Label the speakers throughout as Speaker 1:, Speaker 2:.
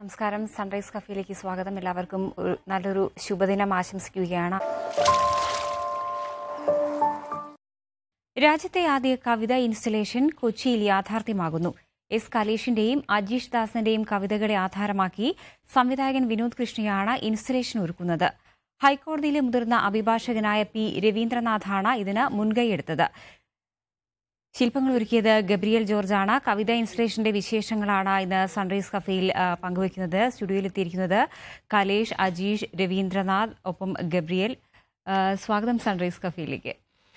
Speaker 1: നമസ്കാരം സൺറൈസ് കഫേയിലേക്ക് സ്വാഗതം എല്ലാവർക്കും ഒരു നല്ലൊരു ശുഭദിനം ആശംസിക്കുകയാണ് രാജ്യത്തെ ആദ്യ കവിത ഇൻസ്റ്റലേഷൻ കൊച്ചിയിൽ യാഥാർത്ഥ്യമാകുന്നു എസ് കലേഷിന്റെയും അജീഷ് ദാസിന്റെയും കവിതകളെ ആധാരമാക്കി സംവിധായകൻ വിനോദ് കൃഷ്ണയാണ് ഇൻസ്റ്റലേഷൻ ഒരുക്കുന്നത് ഹൈക്കോടതിയിലെ മുതിർന്ന അഭിഭാഷകനായ പി രവീന്ദ്രനാഥാണ് ഇതിന് മുൻകൈയെടുത്തത് ശില്പങ്ങൾ ഒരുക്കിയത് ഗബ്രിയൽ ജോർജാണ് കവിത ഇൻസ്റ്റലേഷന്റെ വിശേഷങ്ങളാണ് ഇന്ന് സൺറൈസ് കഫേയിൽ ആ, പങ്കുവയ്ക്കുന്നത് സ്റ്റുഡിയോയിൽ എത്തിയിരിക്കുന്നത് കലേഷ് അജീഷ് രവീന്ദ്രനാഥ് ഒപ്പം ഗബ്രിയൽ ആ, സ്വാഗതം സൺറൈസ് കഫേയിലേക്ക്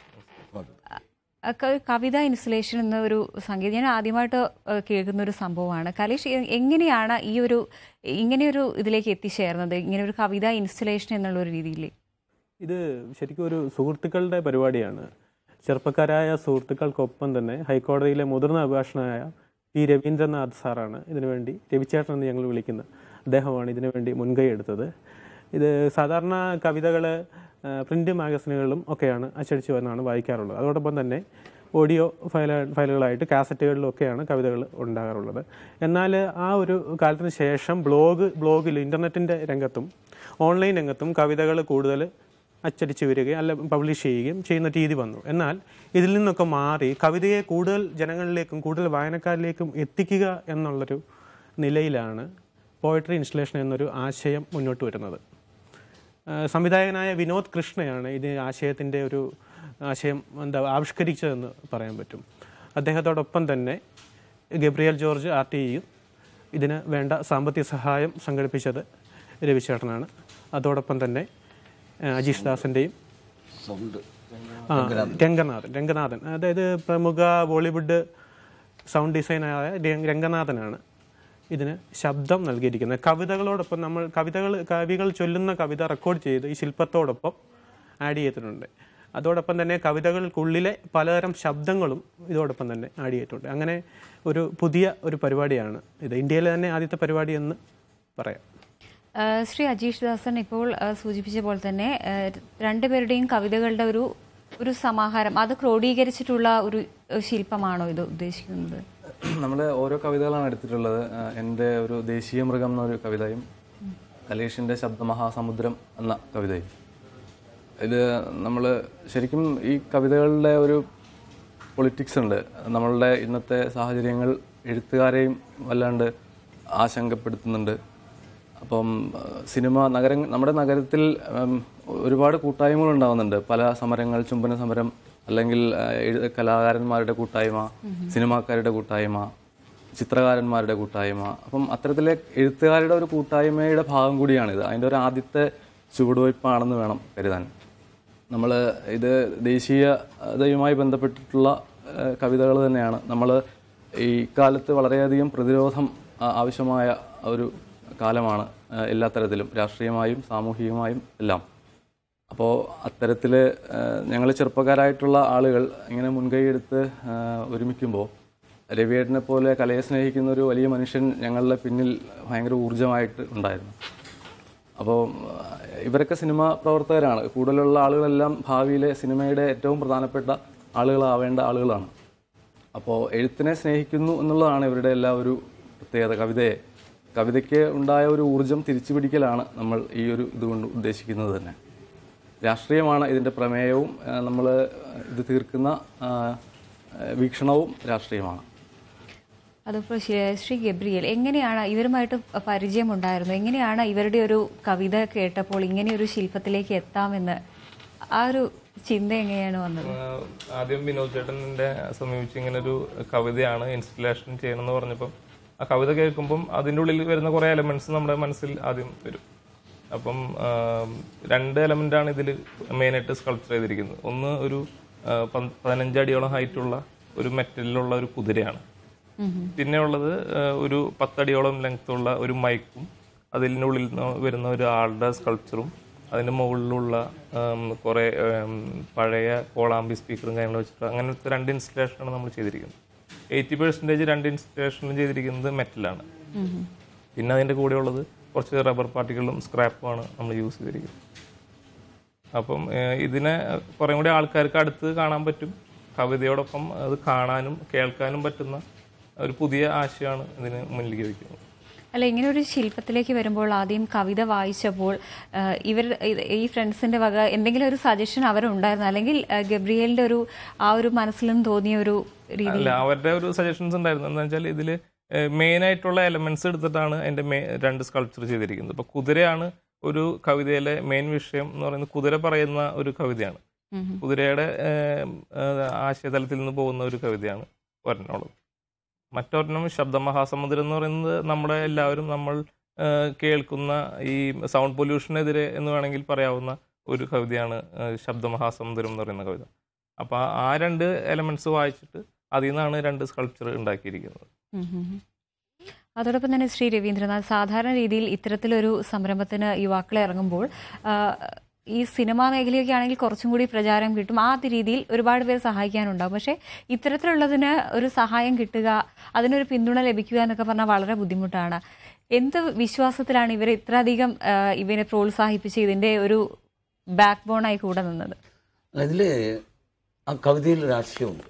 Speaker 1: ആ, ക- കവിത ഇൻസ്റ്റലേഷൻ എന്ന ഒരു സംഗീതം ഞാൻ ആദ്യമായിട്ട് ആ, കേൾക്കുന്ന ഒരു സംഭവമാണ് കലേഷ് എ- എങ്ങനെയാണ് ഈ ഒരു ഇങ്ങനെയൊരു ഇതിലേക്ക് എത്തിച്ചേർന്നത് ഇങ്ങനെ ഒരു കവിത ഇൻസ്റ്റലേഷൻ എന്നുള്ള ഒരു രീതിയിൽ
Speaker 2: ഇത് ശരിക്കും ഒരു സുഹൃത്തുക്കളുടെ പരിപാടിയാണ് ചെറുപ്പക്കാരായ സുഹൃത്തുക്കൾക്കൊപ്പം തന്നെ ഹൈക്കോടതിയിലെ മുതിർന്ന അഭിഭാഷകനായ പി രവീന്ദ്രനാഥ് സാറാണ് ഇതിനുവേണ്ടി രവിചേട്ടൻ എന്ന് ഞങ്ങൾ വിളിക്കുന്ന അദ്ദേഹമാണ് ഇതിനുവേണ്ടി മുൻകൈ എടുത്തത് ഇത് സാധാരണ കവിതകൾ പ്രിൻ്റ് മാഗസിനുകളിലും ഒക്കെയാണ് അച്ചടിച്ചു വന്നാണ് വായിക്കാറുള്ളത് അതോടൊപ്പം തന്നെ ഓഡിയോ ഫയല ഫയലുകളായിട്ട് കാസറ്റുകളിലും ഒക്കെയാണ് കവിതകൾ ഉണ്ടാകാറുള്ളത് എന്നാൽ ആ ഒരു കാലത്തിന് ശേഷം ബ്ലോഗ് ബ്ലോഗിൽ ഇൻ്റർനെറ്റിൻ്റെ രംഗത്തും ഓൺലൈൻ രംഗത്തും കവിതകൾ കൂടുതൽ അച്ചടിച്ച് വരികയും അല്ല പബ്ലിഷ് ചെയ്യുകയും ചെയ്യുന്ന രീതി വന്നു എന്നാൽ ഇതിൽ നിന്നൊക്കെ മാറി കവിതയെ കൂടുതൽ ജനങ്ങളിലേക്കും കൂടുതൽ വായനക്കാരിലേക്കും എത്തിക്കുക എന്നുള്ളൊരു നിലയിലാണ് പോയട്രി ഇൻസ്റ്റലേഷൻ എന്നൊരു ആശയം മുന്നോട്ട് വരുന്നത് ആ, സംവിധായകനായ വിനോദ് കൃഷ്ണയാണ് ഇത് ആശയത്തിൻ്റെ ഒരു ആശയം എന്താ ആവിഷ്കരിച്ചതെന്ന് പറയാൻ പറ്റും അദ്ദേഹത്തോടൊപ്പം തന്നെ ഗബ്രിയൽ ജോർജ് ആർ ടി ഇയും ഇതിന് വേണ്ട സാമ്പത്തിക സഹായം സംഘടിപ്പിച്ചത് രവിചേട്ടനാണ് അതോടൊപ്പം തന്നെ ആ, അജീഷ് ദാസിൻ്റെയും
Speaker 3: സൗണ്ട്
Speaker 2: ആ, രംഗനാഥൻ രംഗനാഥൻ അതായത് പ്രമുഖ ബോളിവുഡ് സൗണ്ട് ഡിസൈനറായ രംഗ- രംഗനാഥനാണ് ഇതിന് ശബ്ദം നൽകിയിരിക്കുന്നത് കവിതകളോടൊപ്പം നമ്മൾ കവിതകൾ കവികൾ ചൊല്ലുന്ന കവിത റെക്കോർഡ് ചെയ്ത് ഈ ശില്പത്തോടൊപ്പം ആഡ് ചെയ്തിട്ടുണ്ട് അതോടൊപ്പം തന്നെ കവിതകൾക്കുള്ളിലെ പലതരം ശബ്ദങ്ങളും ഇതോടൊപ്പം തന്നെ ആഡ് ചെയ്തിട്ടുണ്ട് അങ്ങനെ ഒരു പുതിയ ഒരു പരിപാടിയാണ് ഇത് ഇന്ത്യയിലെ തന്നെ ആദ്യത്തെ പരിപാടി എന്ന് പറയാം
Speaker 1: ആ, ശ്രീ അജീഷ് ദാസൻ ഇപ്പോൾ ആ, സൂചിപ്പിച്ച പോലെ തന്നെ ആ, രണ്ടുപേരുടെയും കവിതകളുടെ ഒരു ഒരു സമാഹാരം അത് ക്രോഡീകരിച്ചിട്ടുള്ള ഒരു ആ, ശില്പമാണോ ഇത് ഉദ്ദേശിക്കുന്നത്
Speaker 4: നമ്മൾ ഓരോ കവിതകളാണ് എടുത്തിട്ടുള്ളത് ആ, എൻ്റെ ഒരു ദേശീയ മൃഗം എന്നൊരു കവിതയും കലേഷിൻ്റെ ശബ്ദമഹാസമുദ്രം എന്ന കവിതയും ഇത് നമ്മൾ ശരിക്കും ഈ കവിതകളുടെ ഒരു പൊളിറ്റിക്സ് ഉണ്ട് നമ്മളുടെ ഇന്നത്തെ സാഹചര്യങ്ങൾ എഴുത്തുകാരെയും വല്ലാണ്ട് ആശങ്കപ്പെടുത്തുന്നുണ്ട് അപ്പം ആ, സിനിമ നഗരം നമ്മുടെ നഗരത്തിൽ ഉം, ഒരുപാട് കൂട്ടായ്മകൾ ഉണ്ടാവുന്നുണ്ട് പല സമരങ്ങൾ ചുംബന സമരം അല്ലെങ്കിൽ ആ, എഴു- കലാകാരന്മാരുടെ കൂട്ടായ്മ സിനിമാക്കാരുടെ കൂട്ടായ്മ ചിത്രകാരന്മാരുടെ കൂട്ടായ്മ അപ്പം അത്തരത്തിലെ എഴുത്തുകാരുടെ ഒരു കൂട്ടായ്മയുടെ ഭാഗം കൂടിയാണിത് അതിൻ്റെ ഒരു ആദ്യത്തെ ചുവടുവയ്പ്പാണെന്ന് വേണം കരുതാൻ നമ്മൾ ഇത് ദേശീയതയുമായി ബന്ധപ്പെട്ടിട്ടുള്ള കവിതകൾ തന്നെയാണ് നമ്മൾ ഈ കാലത്ത് വളരെയധികം പ്രതിരോധം ആ, ആവശ്യമായ ഒരു കാലമാണ് ആ, എല്ലാ തരത്തിലും രാഷ്ട്രീയമായും സാമൂഹികമായും എല്ലാം അപ്പോൾ അത്തരത്തിൽ ഞങ്ങൾ ചെറുപ്പക്കാരായിട്ടുള്ള ആളുകൾ ഇങ്ങനെ മുൻകൈയെടുത്ത് ആ, ഒരുമിക്കുമ്പോൾ രവിയേട്ടനെ പോലെ കലയെ സ്നേഹിക്കുന്ന ഒരു വലിയ മനുഷ്യൻ ഞങ്ങളുടെ പിന്നിൽ ഭയങ്കര ഊർജ്ജമായിട്ട് ഉണ്ടായിരുന്നു അപ്പോൾ ഇവരൊക്കെ സിനിമ പ്രവർത്തകരാണ് കൂടുതലുള്ള ആളുകളെല്ലാം ഭാവിയിലെ സിനിമയുടെ ഏറ്റവും പ്രധാനപ്പെട്ട ആളുകളാവേണ്ട ആളുകളാണ് അപ്പോൾ എഴുത്തിനെ സ്നേഹിക്കുന്നു എന്നുള്ളതാണ് ഇവരുടെ എല്ലാ ഒരു പ്രത്യേകത കവിതയെ കവിതയ്ക്ക് ഉണ്ടായ ഒരു ഊർജം തിരിച്ചു പിടിക്കലാണ് നമ്മൾ ഈ ഒരു ഇതുകൊണ്ട് ഉദ്ദേശിക്കുന്നത് തന്നെ രാഷ്ട്രീയമാണ് ഇതിൻ്റെ പ്രമേയവും നമ്മൾ ഇത് തീർക്കുന്ന ആ, വീക്ഷണവും രാഷ്ട്രീയമാണ്
Speaker 1: അതിപ്പോൾ ശ്രീ- ശ്രീ ഗബ്രിയൽ എങ്ങനെയാണ് ഇവരുമായിട്ട് പരിചയമുണ്ടായിരുന്നു എങ്ങനെയാണ് ഇവരുടെ ഒരു കവിത കേട്ടപ്പോൾ ഇങ്ങനെ ഒരു ശില്പത്തിലേക്ക് എത്താമെന്ന് ആ ഒരു ചിന്ത എങ്ങനെയാണ് വന്നത്
Speaker 5: ആഹ് ആദ്യം വിനോദ് ചേട്ടനെ സമീപിച്ച് ഇങ്ങനെ ഒരു കവിതയാണ് ഇൻസ്റ്റലേഷൻ ചെയ്യണമെന്ന് പറഞ്ഞപ്പം ആ കവിത കേൾക്കുമ്പം അതിൻ്റെ ഉള്ളിൽ വരുന്ന കുറേ എലമെന്റ്സ് നമ്മുടെ മനസ്സിൽ ആദ്യം വരും അപ്പം ആഹ് രണ്ട് എലമെന്റ് ആണ് ഇതിൽ മെയിനായിട്ട് സ്കൾപ്ചർ ചെയ്തിരിക്കുന്നത് ഒന്ന് ഒരു ആഹ് പന്ത് പതിനഞ്ച് അടിയോളം ഹൈറ്റുള്ള ഒരു മെറ്റലിലുള്ള ഒരു കുതിരയാണ് പിന്നെ ഉള്ളത് ആഹ് ഒരു പത്തടിയോളം ലെങ്ത്തുള്ള ഒരു മൈക്കും അതിൻ്റെ ഉള്ളിൽ നിന്ന് വരുന്ന ഒരു ആളുടെ സ്കൾപ്ചറും അതിൻ്റെ മുകളിലുള്ള ആം, കുറേ ആം, പഴയ കോളാമ്പി സ്പീക്കറും കാര്യങ്ങളും വെച്ചിട്ട് അങ്ങനത്തെ രണ്ട് ഇൻസ്റ്റലേഷനാണ് നമ്മൾ ചെയ്തിരിക്കുന്നത് എയ്റ്റി പെർസെൻറ്റേജ് രണ്ട് ഇൻസ്റ്റലേഷനും ചെയ്തിരിക്കുന്നത് മെറ്റലാണ് പിന്നെ അതിൻ്റെ കൂടെ ഉള്ളത് കുറച്ച് റബ്ബർ പാർട്ടികളും സ്ക്രാപ്പുമാണ് നമ്മൾ യൂസ് ചെയ്തിരിക്കുന്നത് അപ്പം ഏഹ്, ഇതിനെ കുറേ കൂടി ആൾക്കാർക്ക് അടുത്ത് കാണാൻ പറ്റും കവിതയോടൊപ്പം അത് കാണാനും കേൾക്കാനും പറ്റുന്ന ഒരു പുതിയ ആശയമാണ് ഇതിന് മുന്നിലേക്ക് വയ്ക്കുന്നത്
Speaker 1: അല്ല ഇങ്ങനെ ഒരു ശില്പത്തിലേക്ക് വരുമ്പോൾ ആദ്യം കവിത വായിച്ചപ്പോൾ ആ, ഇവർ ഇത് ഈ ഫ്രണ്ട്സിന്റെ വക എന്തെങ്കിലും ഒരു സജഷൻ അവരുണ്ടായിരുന്നു അല്ലെങ്കിൽ ആ, ഗബ്രിയേലിന്റെ ഒരു ആ ഒരു മനസ്സിൽ നിന്ന് തോന്നിയ ഒരു രീതി
Speaker 5: അല്ല അവരുടെ ഒരു സജഷൻസ് ഉണ്ടായിരുന്നു എന്താ വെച്ചാൽ ഇതിൽ മെയിൻ ആയിട്ടുള്ള എലമെന്റ്സ് എടുത്തിട്ടാണ് എൻ്റെ മെ രണ്ട് സ്കൾപ്ചർ ചെയ്തിരിക്കുന്നത് ഇപ്പൊ കുതിരയാണ് ഒരു കവിതയിലെ മെയിൻ വിഷയം എന്ന് പറയുന്നത് കുതിര പറയുന്ന ഒരു കവിതയാണ്
Speaker 1: ഉം.
Speaker 5: കുതിരയുടെ ഏം, ഏഹ്, ആശയതലത്തിൽ നിന്ന് പോകുന്ന ഒരു കവിതയാണ് ഒരെണ്ണമുള്ളത് മറ്റൊരെണ്ണം ശബ്ദമഹാസമുദ്രം എന്ന് പറയുന്നത് നമ്മുടെ എല്ലാവരും നമ്മൾ ഏഹ്, കേൾക്കുന്ന ഈ സൗണ്ട് പൊല്യൂഷനെതിരെ എന്ന് വേണമെങ്കിൽ പറയാവുന്ന ഒരു കവിതയാണ് ഏഹ്, ശബ്ദമഹാസമുദ്രം എന്ന് പറയുന്ന കവിത അപ്പോൾ ആ രണ്ട് എലമെന്റ്സ് വായിച്ചിട്ട് അതിൽ നിന്നാണ് രണ്ട് സ്കൾപ്ചർ ഉണ്ടാക്കിയിരിക്കുന്നത്
Speaker 1: ഉം ഉം ഉം. അതോടൊപ്പം തന്നെ ശ്രീ രവീന്ദ്രനാഥ് സാധാരണ രീതിയിൽ ഇത്തരത്തിലൊരു സംരംഭത്തിന് യുവാക്കളെ ഇറങ്ങുമ്പോൾ ആ, ഈ സിനിമാ മേഖലയൊക്കെ ആണെങ്കിൽ കുറച്ചും കൂടി പ്രചാരം കിട്ടും ആ രീതിയിൽ ഒരുപാട് പേര് സഹായിക്കാനുണ്ടാവും പക്ഷേ ഇത്തരത്തിലുള്ളതിന് ഒരു സഹായം കിട്ടുക അതിനൊരു പിന്തുണ ലഭിക്കുക എന്നൊക്കെ പറഞ്ഞാൽ വളരെ ബുദ്ധിമുട്ടാണ് എന്ത് വിശ്വാസത്തിലാണ് ഇവരെ ഇത്രയധികം ആ, ഇവരെ പ്രോത്സാഹിപ്പിച്ച് ഇതിന്റെ ഒരു ബാക്ക് ബോണായി കൂടെ നിന്നത്
Speaker 3: അതിൽ ആ കവിതയിൽ രാഷ്ട്രീയമുണ്ട്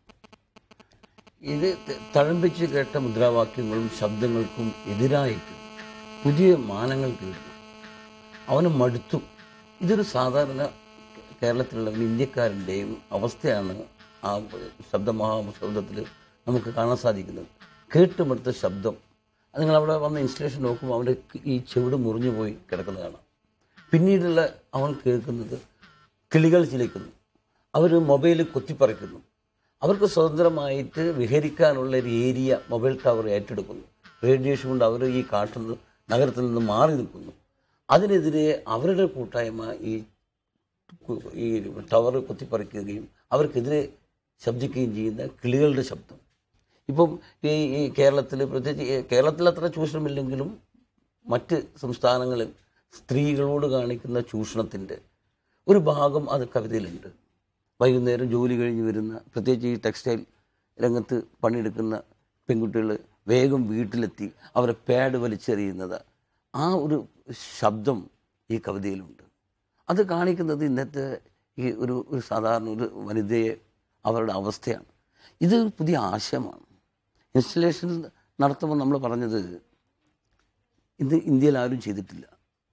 Speaker 3: ഇത് ത- തഴമ്പിച്ച് കേട്ട മുദ്രാവാക്യങ്ങളും ശബ്ദങ്ങൾക്കും എതിരായിട്ട് പുതിയ മാനങ്ങൾ കേട്ടു അവന് മടുത്തു ഇതൊരു സാധാരണ കേരളത്തിലുള്ള ഒരു ഇന്ത്യക്കാരൻ്റെയും അവസ്ഥയാണ് ആ ശബ്ദമഹാശബ്ദത്തിൽ നമുക്ക് കാണാൻ സാധിക്കുന്നത് കേട്ടുമടുത്ത ശബ്ദം അത് നിങ്ങൾ അവിടെ വന്ന ഇൻസ്റ്റലേഷൻ നോക്കുമ്പോൾ അവൻ്റെ ഈ ചെവിട് മുറിഞ്ഞു പോയി കിടക്കുന്നത് കാണാം പിന്നീടുള്ള അവൻ കേൾക്കുന്നത് കിളികൾ ചിലയ്ക്കുന്നു അവർ മൊബൈൽ കൊത്തിപ്പറിക്കുന്നു അവർക്ക് സ്വതന്ത്രമായിട്ട് വിഹരിക്കാനുള്ള ഒരു ഏരിയ മൊബൈൽ ടവർ ഏറ്റെടുക്കുന്നു റേഡിയേഷൻ കൊണ്ട് അവർ ഈ കാട്ടിൽ നിന്ന് നഗരത്തിൽ നിന്ന് മാറി നിൽക്കുന്നു അതിനെതിരെ അവരുടെ കൂട്ടായ്മ ഈ കു- ഈ ടവർ കൊത്തിപ്പറിക്കുകയും അവർക്കെതിരെ ശബ്ദിക്കുകയും ചെയ്യുന്ന കിളികളുടെ ശബ്ദം ഇപ്പം ഈ ഈ കേരളത്തിൽ പ്രത്യേകിച്ച് ഈ കേരളത്തിൽ അത്ര ചൂഷണമില്ലെങ്കിലും മറ്റ് സംസ്ഥാനങ്ങളിൽ സ്ത്രീകളോട് കാണിക്കുന്ന ചൂഷണത്തിൻ്റെ ഒരു ഭാഗം അത് കവിതയിലുണ്ട് വൈകുന്നേരം ജോലി കഴിഞ്ഞ് വരുന്ന പ്രത്യേകിച്ച് ഈ ടെക്സ്റ്റൈൽ രംഗത്ത് പണിയെടുക്കുന്ന പെൺകുട്ടികൾ വേഗം വീട്ടിലെത്തി അവരെ പാഡ് വലിച്ചെറിയുന്നത് ആ ഒരു ശബ്ദം ഈ കവിതയിലുണ്ട് അത് കാണിക്കുന്നത് ഇന്നത്തെ ഈ ഒരു ഒരു സാധാരണ ഒരു വനിതയെ അവരുടെ അവസ്ഥയാണ് ഇത് ഒരു പുതിയ ആശയമാണ് ഇൻസ്റ്റലേഷൻ നടത്തുമ്പോൾ നമ്മൾ പറഞ്ഞത് ഇത് ഇന്ത്യയിൽ ആരും ചെയ്തിട്ടില്ല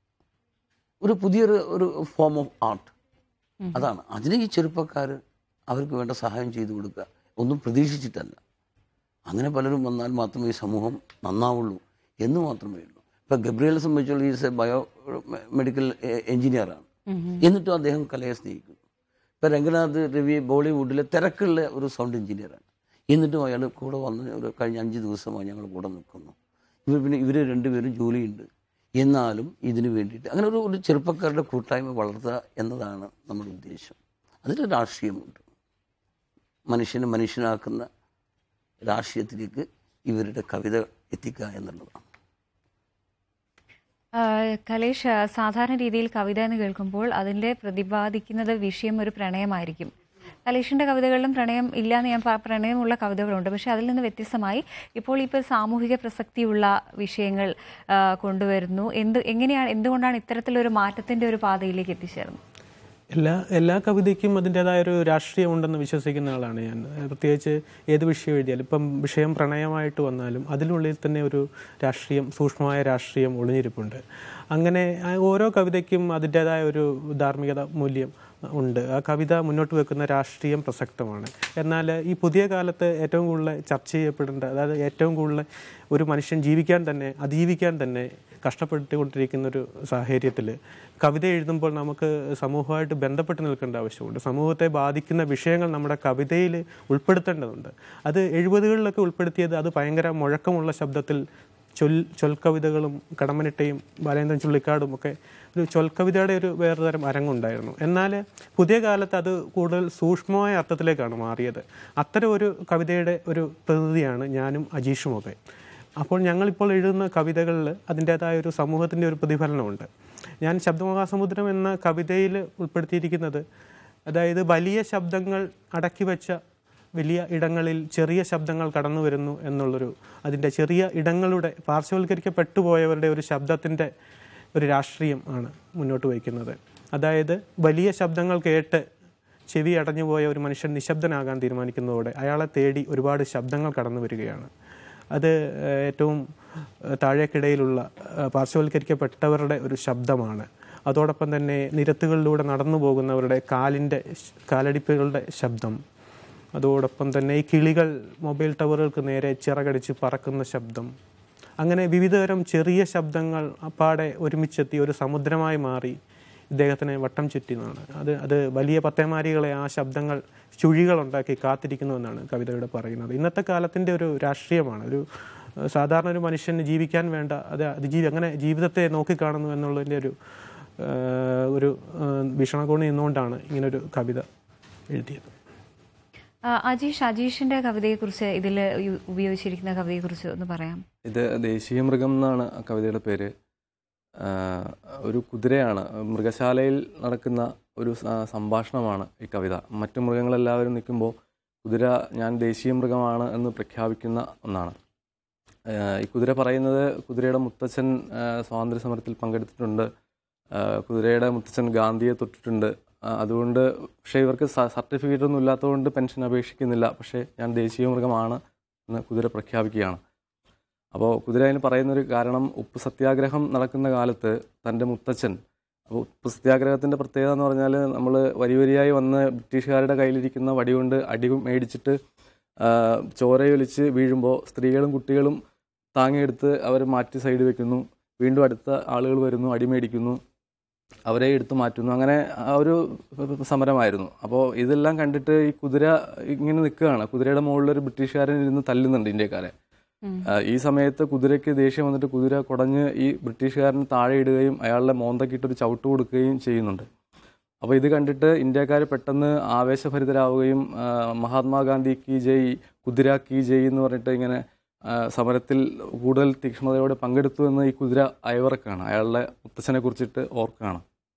Speaker 3: ഒരു പുതിയൊരു ഒരു ഫോം ഓഫ് ആർട്ട് അതാണ് അതിന് ഈ ചെറുപ്പക്കാർ അവർക്ക് വേണ്ട സഹായം ചെയ്തു കൊടുക്കുക ഒന്നും പ്രതീക്ഷിച്ചിട്ടല്ല അങ്ങനെ പലരും വന്നാൽ മാത്രമേ ഈ സമൂഹം നന്നാവുള്ളൂ എന്ന് മാത്രമേ ഉള്ളൂ ഇപ്പം ഗബ്രിയലെ സംബന്ധിച്ചുള്ള ഈസ് എ ബയോ മെഡിക്കൽ എഞ്ചിനീയറാണ് എന്നിട്ടും അദ്ദേഹം കലയെ സ്നേഹിക്കുന്നു ഇപ്പം രംഗനാഥ് രവി ബോളിവുഡിലെ തിരക്കുള്ള ഒരു സൗണ്ട് എഞ്ചിനീയറാണ് എന്നിട്ടും അയാൾ കൂടെ വന്ന് ഒരു കഴിഞ്ഞ അഞ്ച് ദിവസമായി ഞങ്ങൾ കൂടെ നിൽക്കുന്നു ഇവർ പിന്നെ ഇവർ രണ്ടുപേരും ജോലിയുണ്ട് എന്നാലും ഇതിനു വേണ്ടിയിട്ട് അങ്ങനെ ഒരു ഒരു ചെറുപ്പക്കാരുടെ കൂട്ടായ്മ വളർത്തുക എന്നതാണ് നമ്മുടെ ഉദ്ദേശം അതിൽ രാഷ്ട്രീയമുണ്ട് മനുഷ്യനെ മനുഷ്യനാക്കുന്ന രാഷ്ട്രീയത്തിലേക്ക് ഇവരുടെ കവിത എത്തിക്കുക എന്നുള്ളതാണ്
Speaker 1: ആ, കലേഷ് ആ, സാധാരണ രീതിയിൽ കവിത എന്ന് കേൾക്കുമ്പോൾ അതിൻ്റെ പ്രതിപാദിക്കുന്നത് വിഷയം ഒരു പ്രണയമായിരിക്കും കലേഷിന്റെ കവിതകളിലും പ്രണയം ഇല്ല എന്ന് ഞാൻ പ- പ്രണയമുള്ള കവിതകളുണ്ട് പക്ഷെ അതിൽ നിന്ന് വ്യത്യസ്തമായി ഇപ്പോൾ ഇപ്പോൾ സാമൂഹിക പ്രസക്തിയുള്ള വിഷയങ്ങൾ ആ, കൊണ്ടുവരുന്നു എന്ത് എങ്ങനെയാണ് എന്തുകൊണ്ടാണ് ഇത്തരത്തിലൊരു മാറ്റത്തിന്റെ ഒരു പാതയിലേക്ക് എത്തിച്ചേർന്നത്
Speaker 2: എല്ലാ എല്ലാ കവിതയ്ക്കും അതിൻ്റെതായ ഒരു രാഷ്ട്രീയം ഉണ്ടെന്ന് വിശ്വസിക്കുന്ന ആളാണ് ഞാൻ പ്രത്യേകിച്ച് ഏത് വിഷയം എഴുതിയാലും ഇപ്പം വിഷയം പ്രണയമായിട്ട് വന്നാലും അതിനുള്ളിൽ തന്നെ ഒരു രാഷ്ട്രീയം സൂക്ഷ്മമായ രാഷ്ട്രീയം ഒളിഞ്ഞിരിപ്പുണ്ട് അങ്ങനെ ആ ഓരോ കവിതയ്ക്കും അതിൻ്റെതായ ഒരു ധാർമ്മികത മൂല്യം ഉണ്ട് ആ കവിത മുന്നോട്ട് വെക്കുന്ന രാഷ്ട്രീയം പ്രസക്തമാണ് എന്നാൽ ഈ പുതിയ കാലത്ത് ഏറ്റവും കൂടുതൽ ചർച്ച ചെയ്യപ്പെടേണ്ട അതായത് ഏറ്റവും കൂടുതൽ ഒരു മനുഷ്യൻ ജീവിക്കാൻ തന്നെ അതിജീവിക്കാൻ തന്നെ കഷ്ടപ്പെട്ടുകൊണ്ടിരിക്കുന്ന ഒരു സാഹചര്യത്തിൽ കവിത എഴുതുമ്പോൾ നമുക്ക് സമൂഹമായിട്ട് ബന്ധപ്പെട്ട് നിൽക്കേണ്ട ആവശ്യമുണ്ട് സമൂഹത്തെ ബാധിക്കുന്ന വിഷയങ്ങൾ നമ്മുടെ കവിതയിൽ ഉൾപ്പെടുത്തേണ്ടതുണ്ട് അത് എഴുപതുകളിലൊക്കെ ഉൾപ്പെടുത്തിയത് അത് ഭയങ്കര മുഴക്കമുള്ള ശബ്ദത്തിൽ ചൊൽ ചൊൽക്കവിതകളും കടമ്മനിട്ടയും ബാലേന്ദ്രൻ ചുള്ളിക്കാടും ഒക്കെ ഒരു ചൊൽക്കവിതയുടെ ഒരു വേറെ തരം അരങ്ങുണ്ടായിരുന്നു എന്നാൽ പുതിയ കാലത്ത് അത് കൂടുതൽ സൂക്ഷ്മമായ അർത്ഥത്തിലേക്കാണ് മാറിയത് അത്തരം ഒരു കവിതയുടെ ഒരു പ്രതിനിധിയാണ് ഞാനും അജീഷുമൊക്കെ അപ്പോൾ ഞങ്ങളിപ്പോൾ എഴുതുന്ന കവിതകളിൽ അതിൻ്റേതായ ഒരു സമൂഹത്തിൻ്റെ ഒരു പ്രതിഫലനമുണ്ട് ഞാൻ ശബ്ദമഹാസമുദ്രം എന്ന കവിതയിൽ ഉൾപ്പെടുത്തിയിരിക്കുന്നത് അതായത് വലിയ ശബ്ദങ്ങൾ അടക്കി വെച്ച വലിയ ഇടങ്ങളിൽ ചെറിയ ശബ്ദങ്ങൾ കടന്നു വരുന്നു എന്നുള്ളൊരു അതിൻ്റെ ചെറിയ ഇടങ്ങളുടെ പാർശ്വവൽക്കരിക്കപ്പെട്ടു പോയവരുടെ ഒരു ശബ്ദത്തിൻ്റെ ഒരു രാഷ്ട്രീയം ആണ് മുന്നോട്ട് വയ്ക്കുന്നത് അതായത് വലിയ ശബ്ദങ്ങൾ കേട്ട് ചെവി അടഞ്ഞുപോയ ഒരു മനുഷ്യൻ നിശബ്ദനാകാൻ തീരുമാനിക്കുന്നതോടെ അയാളെ തേടി ഒരുപാട് ശബ്ദങ്ങൾ കടന്നു വരികയാണ് അത് ഏഹ്, ഏറ്റവും ഏഹ്, താഴേക്കിടയിലുള്ള ഏഹ്, പാർശ്വവൽക്കരിക്കപ്പെട്ടവരുടെ ഒരു ശബ്ദമാണ് അതോടൊപ്പം തന്നെ നിരത്തുകളിലൂടെ നടന്നു പോകുന്നവരുടെ കാലിൻ്റെ ശ്- കാലടിപ്പുകളുടെ ശബ്ദം അതോടൊപ്പം തന്നെ ഈ കിളികൾ മൊബൈൽ ടവറുകൾക്ക് നേരെ ചിറകടിച്ച് പറക്കുന്ന ശബ്ദം അങ്ങനെ വിവിധതരം ചെറിയ ശബ്ദങ്ങൾ അപ്പാടെ ഒരുമിച്ചെത്തി ഒരു സമുദ്രമായി മാറി ഇദ്ദേഹത്തിനെ വട്ടം ചുറ്റിനാണ് അത് അത് വലിയ പത്തേമാരികളെ ആ ശബ്ദങ്ങൾ ചുഴികളുണ്ടാക്കി കാത്തിരിക്കുന്നുവെന്നാണ് കവിതയുടെ പറയുന്നത് ഇന്നത്തെ കാലത്തിൻ്റെ ഒരു രാഷ്ട്രീയമാണ് ഒരു ഏഹ്, സാധാരണ ഒരു മനുഷ്യന് ജീവിക്കാൻ വേണ്ട അത് അതിജീവി അങ്ങനെ ജീവിതത്തെ നോക്കിക്കാണുന്നു എന്നുള്ളതിൻ്റെ ഒരു ഏഹ്, ഒരു ഏഹ്, വീക്ഷണകോണിൽ നിന്നുകൊണ്ടാണ് ഇങ്ങനൊരു കവിത എഴുതിയത്
Speaker 1: ആ, അജീഷ് അജീഷിന്റെ കവിതയെക്കുറിച്ച് ഇതിൽ ഉപയോഗിച്ചിരിക്കുന്ന കവിതയെക്കുറിച്ച് ഒന്ന് പറയാം
Speaker 4: ഇത് ദേശീയ മൃഗം എന്നാണ് ആ കവിതയുടെ പേര് ആ, ഒരു കുതിരയാണ് മൃഗശാലയിൽ നടക്കുന്ന ഒരു സ- സംഭാഷണമാണ് ഈ കവിത മറ്റു മൃഗങ്ങളെല്ലാവരും നിൽക്കുമ്പോൾ കുതിര ഞാൻ ദേശീയ മൃഗമാണ് എന്ന് പ്രഖ്യാപിക്കുന്ന ഒന്നാണ് ആ, ഈ കുതിര പറയുന്നത് കുതിരയുടെ മുത്തച്ഛൻ ആ, സ്വാതന്ത്ര്യ സമരത്തിൽ പങ്കെടുത്തിട്ടുണ്ട് ആ, കുതിരയുടെ മുത്തച്ഛൻ ഗാന്ധിയെ തൊട്ടിട്ടുണ്ട് ആ, അതുകൊണ്ട് പക്ഷേ ഇവർക്ക് സർട്ടിഫിക്കറ്റ് ഒന്നും ഇല്ലാത്തതുകൊണ്ട് പെൻഷൻ അപേക്ഷിക്കുന്നില്ല പക്ഷേ ഞാൻ ദേശീയ മൃഗമാണ് എന്ന് കുതിര പ്രഖ്യാപിക്കുകയാണ് അപ്പോൾ കുതിര അതിന് പറയുന്നൊരു കാരണം ഉപ്പ് സത്യാഗ്രഹം നടക്കുന്ന കാലത്ത് തൻ്റെ മുത്തച്ഛൻ അപ്പോൾ ഉപ്പ് സത്യാഗ്രഹത്തിൻ്റെ പ്രത്യേകത എന്ന് പറഞ്ഞാൽ നമ്മൾ വരി വരിയായി വന്ന് ബ്രിട്ടീഷുകാരുടെ കയ്യിലിരിക്കുന്ന വടി കൊണ്ട് അടി മേടിച്ചിട്ട് ആ, ചോരയൊലിച്ച് വീഴുമ്പോൾ സ്ത്രീകളും കുട്ടികളും താങ്ങിയെടുത്ത് അവർ മാറ്റി സൈഡ് വെക്കുന്നു വീണ്ടും അടുത്ത ആളുകൾ വരുന്നു അടി മേടിക്കുന്നു അവരെ എടുത്തു മാറ്റുന്നു അങ്ങനെ ആ ഒരു സമരമായിരുന്നു അപ്പോൾ ഇതെല്ലാം കണ്ടിട്ട് ഈ കുതിര ഇങ്ങനെ നിൽക്കുകയാണ് കുതിരയുടെ മുകളിൽ ഒരു ബ്രിട്ടീഷുകാരൻ ഇരുന്ന് തല്ലുന്നുണ്ട് ഇന്ത്യക്കാരെ ആ, ഈ സമയത്ത് കുതിരയ്ക്ക് ദേഷ്യം വന്നിട്ട് കുതിര കുടഞ്ഞ് ഈ ബ്രിട്ടീഷുകാരന് താഴെ ഇടുകയും അയാളുടെ മോന്തക്കിട്ടൊരു ചവിട്ട് കൊടുക്കുകയും ചെയ്യുന്നുണ്ട് അപ്പോൾ ഇത് കണ്ടിട്ട് ഇന്ത്യക്കാർ പെട്ടെന്ന് ആവേശഭരിതരാവുകയും ആ, മഹാത്മാഗാന്ധി കി ജയ് കുതിര കി ജയ് എന്ന് പറഞ്ഞിട്ട് ഇങ്ങനെ ആ, സമരത്തിൽ കൂടുതൽ തീക്ഷ്ണതയോടെ പങ്കെടുത്തു എന്ന് ഈ കുതിര അയവറക്കാണ് അയാളുടെ മുത്തച്ഛനെ കുറിച്ചിട്ട് ഓർക്കാണ്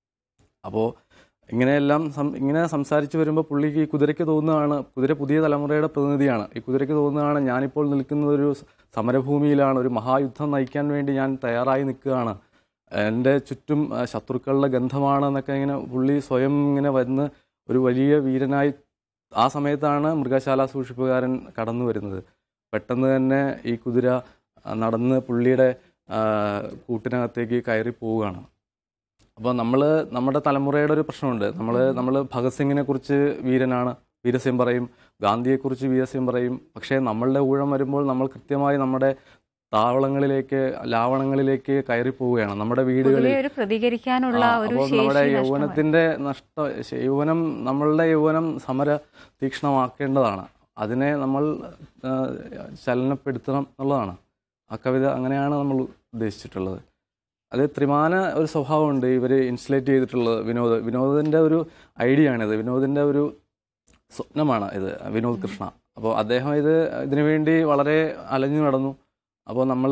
Speaker 4: അപ്പോൾ ഇങ്ങനെയെല്ലാം സം ഇങ്ങനെ സംസാരിച്ച് വരുമ്പോൾ പുള്ളിക്ക് ഈ കുതിരയ്ക്ക് തോന്നുകയാണ് കുതിര പുതിയ തലമുറയുടെ പ്രതിനിധിയാണ് ഈ കുതിരയ്ക്ക് തോന്നുകയാണ് ഞാനിപ്പോൾ നിൽക്കുന്നത് ഒരു സമരഭൂമിയിലാണ് ഒരു മഹായുദ്ധം നയിക്കാൻ വേണ്ടി ഞാൻ തയ്യാറായി നിൽക്കുകയാണ് എൻ്റെ ചുറ്റും ആ, ശത്രുക്കളുടെ ഗന്ധമാണ് എന്നൊക്കെ ഇങ്ങനെ പുള്ളി സ്വയം ഇങ്ങനെ വന്ന് ഒരു വലിയ വീരനായി ആ സമയത്താണ് മൃഗശാല സൂക്ഷിപ്പുകാരൻ കടന്നു വരുന്നത് പെട്ടെന്ന് തന്നെ ഈ കുതിര ആ, നടന്ന് പുള്ളിയുടെ ആ, കൂട്ടിനകത്തേക്ക് കയറി പോവുകയാണ് അപ്പോൾ നമ്മൾ നമ്മുടെ തലമുറയുടെ ഒരു പ്രശ്നമുണ്ട് നമ്മൾ നമ്മൾ ഭഗത് സിംഗിനെ കുറിച്ച് വീരനാണ് വീരസ്യം പറയും ഗാന്ധിയെക്കുറിച്ച് വീരസ്യം പറയും പക്ഷേ നമ്മളുടെ ഊഴം വരുമ്പോൾ നമ്മൾ കൃത്യമായി നമ്മുടെ താവളങ്ങളിലേക്ക് ലാവണങ്ങളിലേക്ക് കയറി പോവുകയാണ് നമ്മുടെ വീടുകളിൽ
Speaker 1: പൊതുവെ ഒരു പ്രതികരിക്കാനുള്ള
Speaker 4: ആ,
Speaker 1: ഒരു
Speaker 4: അപ്പോൾ
Speaker 1: ശേഷി
Speaker 4: നമ്മുടെ
Speaker 1: നഷ്ടമായി.
Speaker 4: യൗവനത്തിന്റെ നഷ്ട ശ- യൗവനം നമ്മളുടെ യൗവനം സമര തീക്ഷ്ണമാക്കേണ്ടതാണ് അതിനെ നമ്മൾ ആ, ചലനപ്പെടുത്തണം എന്നുള്ളതാണ് ആ കവിത അങ്ങനെയാണ് നമ്മൾ ഉദ്ദേശിച്ചിട്ടുള്ളത് അത് ത്രിമാന ഒരു സ്വഭാവമുണ്ട് ഇവർ ഇൻസുലേറ്റ് ചെയ്തിട്ടുള്ളത് വിനോദ് വിനോദിൻ്റെ ഒരു ഐഡിയ ആണിത് വിനോദിൻ്റെ ഒരു സ്വപ്നമാണ് ഇത് വിനോദ് കൃഷ്ണ അപ്പോൾ അദ്ദേഹം ഇത് ഇതിനു വേണ്ടി വളരെ അലഞ്ഞു നടന്നു അപ്പോൾ നമ്മൾ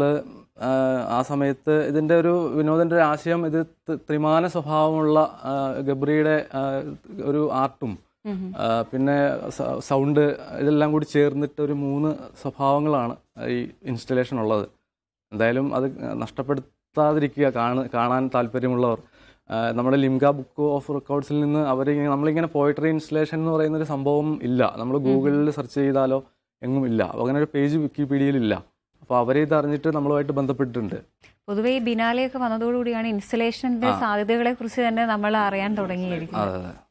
Speaker 4: ആ സമയത്ത് ഇതിൻ്റെ ഒരു വിനോദിൻ്റെ ഒരു ആശയം ഇത് ത്- ത്രിമാന സ്വഭാവമുള്ള ആ, ഗബ്രിയുടെ ആ, ഒരു ആർട്ടും
Speaker 1: ഉം ഉം.
Speaker 4: ആ, പിന്നെ സ- സൗണ്ട് ഇതെല്ലാം കൂടി ചേർന്നിട്ട് ഒരു മൂന്ന് സ്വഭാവങ്ങളാണ് ഈ ഇൻസ്റ്റലേഷൻ ഉള്ളത് എന്തായാലും അത് നഷ്ടപ്പെടുത്താതിരിക്കുക കാണ കാണാൻ താല്പര്യമുള്ളവർ ആ, നമ്മുടെ ലിംഗ ബുക്ക് ഓഫ് റെക്കോർഡ്സിൽ നിന്ന് അവർ നമ്മളിങ്ങനെ പോയിട്രി ഇൻസ്റ്റലേഷൻ എന്ന് പറയുന്ന ഒരു സംഭവം ഇല്ല നമ്മൾ ഗൂഗിളിൽ സെർച്ച് ചെയ്താലോ എങ്ങും ഇല്ല അപ്പോൾ അങ്ങനെ ഒരു പേജ് വിക്കിപീഡിയയിൽ ഇല്ല അപ്പോൾ അവരെ ഇത് അറിഞ്ഞിട്ട് നമ്മളുമായിട്ട് ബന്ധപ്പെട്ടിട്ടുണ്ട്
Speaker 1: പൊതുവെ ഈ ബിനാലെയൊക്കെ വന്നതോടുകൂടിയാണ് ഇൻസ്റ്റലേഷന്റെ സാധ്യതകളെ കുറിച്ച് തന്നെ നമ്മൾ അറിയാൻ തുടങ്ങിയിരിക്കുന്നത്
Speaker 4: അതെ അതെ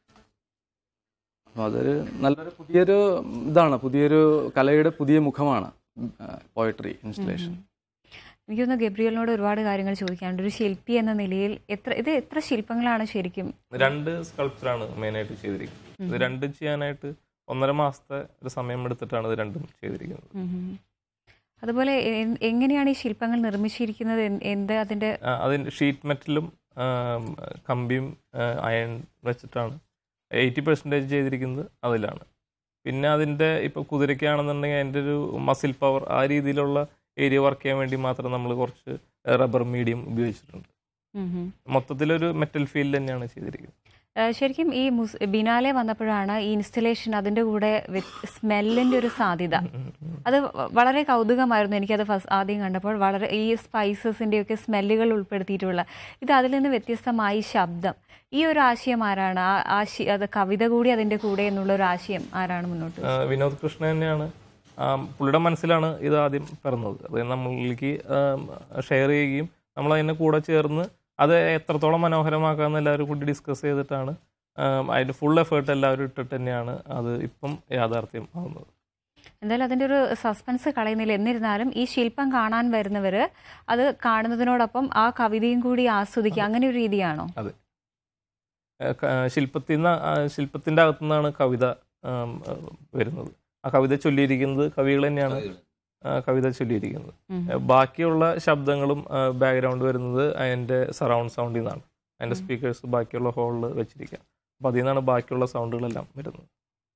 Speaker 4: അപ്പോൾ അതൊരു നല്ലൊരു പുതിയൊരു ഇതാണ് പുതിയൊരു കലയുടെ പുതിയ മുഖമാണ് പോയട്രി ഇൻസ്റ്റലേഷൻ
Speaker 1: എനിക്കൊന്ന് ഗബ്രിയലിനോട് ഒരുപാട് കാര്യങ്ങൾ ചോദിക്കാനുണ്ട് ഒരു ശില്പി എന്ന നിലയിൽ എത്ര ഇത് എത്ര ശില്പങ്ങളാണ് ശരിക്കും
Speaker 5: രണ്ട് സ്കൾപ്ചറാണ് മെയിനായിട്ട് ചെയ്തിരിക്കുന്നത് ഇത് രണ്ടും ചെയ്യാനായിട്ട് ഒന്നര മാസത്തെ ഒരു സമയം എടുത്തിട്ടാണ് ഇത് രണ്ടും ചെയ്തിരിക്കുന്നത്
Speaker 1: ഉം ഉം. അതുപോലെ എ- എങ്ങനെയാണ് ഈ ശില്പങ്ങൾ നിർമ്മിച്ചിരിക്കുന്നത് എന്ത് എന്ത് അതിന്റെ
Speaker 5: ആ, അതിന് ഷീറ്റ് മെറ്റലും കമ്പിയും അയൺ വെച്ചിട്ടാണ് എയ്റ്റി പെർസെൻറ്റേജ് ചെയ്തിരിക്കുന്നത് അതിലാണ് പിന്നെ അതിൻ്റെ ഇപ്പോൾ കുതിരയ്ക്കാണെന്നുണ്ടെങ്കിൽ അതിൻ്റെ ഒരു മസിൽ പവർ ആ രീതിയിലുള്ള ഏരിയ വർക്ക് ചെയ്യാൻ വേണ്ടി മാത്രം നമ്മൾ കുറച്ച് റബ്ബർ മീഡിയം ഉപയോഗിച്ചിട്ടുണ്ട്
Speaker 1: ഉം ഉം.
Speaker 5: മൊത്തത്തിലൊരു മെറ്റൽ ഫീൽഡ് തന്നെയാണ് ചെയ്തിരിക്കുന്നത്
Speaker 1: ഏഹ് ശരിക്കും ഈ മുസ് ബിനാലെ വന്നപ്പോഴാണ് ഈ ഇൻസ്റ്റലേഷൻ അതിന്റെ കൂടെ സ്മെല്ലിന്റെ ഒരു സാധ്യത അത് വ- വളരെ കൗതുകമായിരുന്നു എനിക്കത് ഫസ്റ്റ് ആദ്യം കണ്ടപ്പോൾ വളരെ ഈ സ്പൈസസിന്റെ ഒക്കെ സ്മെല്ലുകൾ ഉൾപ്പെടുത്തിയിട്ടുള്ള ഇത് അതിൽ നിന്ന് വ്യത്യസ്തമായി ശബ്ദം ഈ ഒരു ആശയം ആരാണ് ആ ആശയ അത് കവിത കൂടി അതിന്റെ കൂടെ എന്നുള്ള ഒരു ആശയം ആരാണ് മുന്നോട്ട്
Speaker 5: ആ, വിനോദ് കൃഷ്ണ തന്നെയാണ് ആ, പുള്ളിയുടെ മനസ്സിലാണ് ഇത് ആദ്യം പിറന്നത് അത് നമ്മളിലേക്ക് ഷെയർ ചെയ്യുകയും നമ്മൾ അതിൻ്റെ കൂടെ ചേർന്ന് അത് എത്രത്തോളം മനോഹരമാക്കാമെന്ന് എല്ലാവരും കൂടി ഡിസ്കസ് ചെയ്തിട്ടാണ് ആം, അതിൻ്റെ ഫുൾ എഫേർട്ട് എല്ലാവരും ഇട്ടിട്ട് തന്നെയാണ് അത് ഇപ്പം യാഥാർത്ഥ്യം ആവുന്നത്
Speaker 1: എന്തായാലും അതിന്റെ ഒരു സസ്പെൻസ് കളയുന്നില്ല എന്നിരുന്നാലും ഈ ശില്പം കാണാൻ വരുന്നവർ അത് കാണുന്നതിനോടൊപ്പം ആ കവിതയും കൂടി ആസ്വദിക്കുക അങ്ങനെ ഒരു രീതിയാണോ
Speaker 5: അതെ ഏഹ് ക- ശില്പത്തിൽ നിന്ന് ശില്പത്തിൻ്റെ അകത്തു നിന്നാണ് കവിത ആം, ഏഹ് വരുന്നത് ആ കവിത ചൊല്ലിയിരിക്കുന്നത് കവികൾ തന്നെയാണ് ആ, കവിത ചൊല്ലിയിരിക്കുന്നത്
Speaker 1: ഉം.
Speaker 5: ഏഹ് ബാക്കിയുള്ള ശബ്ദങ്ങളും ബാക്ക്ഗ്രൗണ്ട് വരുന്നത് അതിൻ്റെ സറൗണ്ട് സൗണ്ടിൽ നിന്നാണ് അതിൻ്റെ സ്പീക്കേഴ്സ് ബാക്കിയുള്ള ഹോളിൽ വെച്ചിരിക്കുക അപ്പോൾ അതിൽ നിന്നാണ് ബാക്കിയുള്ള സൗണ്ടുകളെല്ലാം വരുന്നത്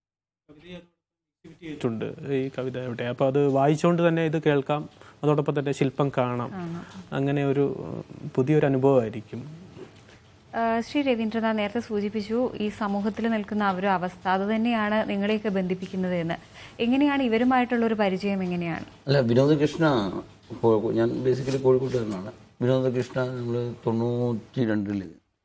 Speaker 2: ണ്ട് ഈ കവിത എവിടെ അപ്പോൾ അത് വായിച്ചുകൊണ്ട് തന്നെ ഇത് കേൾക്കാം അതോടൊപ്പം തന്നെ ശില്പം കാണാം
Speaker 1: ആണ്.
Speaker 2: അങ്ങനെ ഒരു ഉം, പുതിയൊരു അനുഭവമായിരിക്കും
Speaker 1: ആ, ശ്രീ രവീന്ദ്രനാഥ് നേരത്തെ സൂചിപ്പിച്ചു ഈ സമൂഹത്തിൽ നിൽക്കുന്ന ആ ഒരു അവസ്ഥ അത് തന്നെയാണ് നിങ്ങളെയൊക്കെ ബന്ധിപ്പിക്കുന്നത് എന്ന് എങ്ങനെയാണ് ഇവരുമായിട്ടുള്ള ഒരു പരിചയം എങ്ങനെയാണ്
Speaker 3: അല്ല വിനോദകൃഷ്ണ കോ- ഞാൻ ബേസിക്കലി കോഴിക്കോട്ടുകാരനാണ് വിനോദകൃഷ്ണ നമ്മൾ തൊണ്ണൂറ്റി രണ്ടിൽ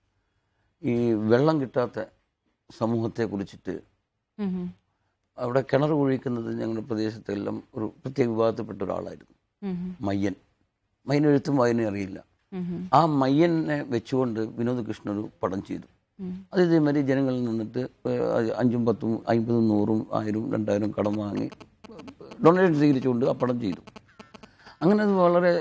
Speaker 3: ഈ വെള്ളം കിട്ടാത്ത സമൂഹത്തെ കുറിച്ചിട്ട്
Speaker 1: ഉം ഉം.
Speaker 3: അവിടെ കിണർ കുഴിക്കുന്നത് ഞങ്ങളുടെ പ്രദേശത്തെല്ലാം ഒരു പ്രത്യേക വിഭാഗത്തിൽപ്പെട്ട ഒരാളായിരുന്നു
Speaker 1: ഉം ഉം.
Speaker 3: മയ്യൻ മയ്യൻ എഴുത്തും വായനയും അറിയില്ല
Speaker 1: ഉം ഉം.
Speaker 3: ആ മയ്യനെ വെച്ചുകൊണ്ട് വിനോദകൃഷ്ണൻ ഒരു പടം ചെയ്തു
Speaker 1: ഉം.
Speaker 3: അത് ഇതേമാതിരി ജനങ്ങളിൽ നിന്നിട്ട് ഏഹ്, അത് അഞ്ചും പത്തും അമ്പതും നൂറും ആയിരവും രണ്ടായിരം കടം വാങ്ങി ഡൊണേഷൻ സ്വീകരിച്ചുകൊണ്ട് ആ പടം ചെയ്തു അങ്ങനെ അത് വളരെ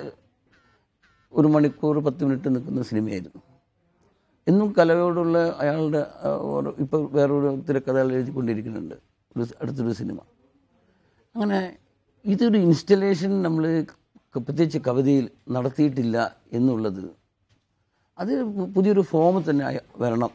Speaker 3: ഒരു മണിക്കൂർ പത്ത് മിനിറ്റ് നിൽക്കുന്ന സിനിമയായിരുന്നു എന്നും കലയോടുള്ള അയാളുടെ ഇപ്പോൾ വേറൊരു തിരക്കഥകൾ എഴുതിക്കൊണ്ടിരിക്കുന്നുണ്ട് ഒരു അടുത്തൊരു സിനിമ അങ്ങനെ ഇതൊരു ഇൻസ്റ്റലേഷൻ നമ്മൾ പ്രത്യേകിച്ച് കവിതയിൽ നടത്തിയിട്ടില്ല എന്നുള്ളത് അത് പുതിയൊരു ഫോം തന്നെ ആയ- വരണം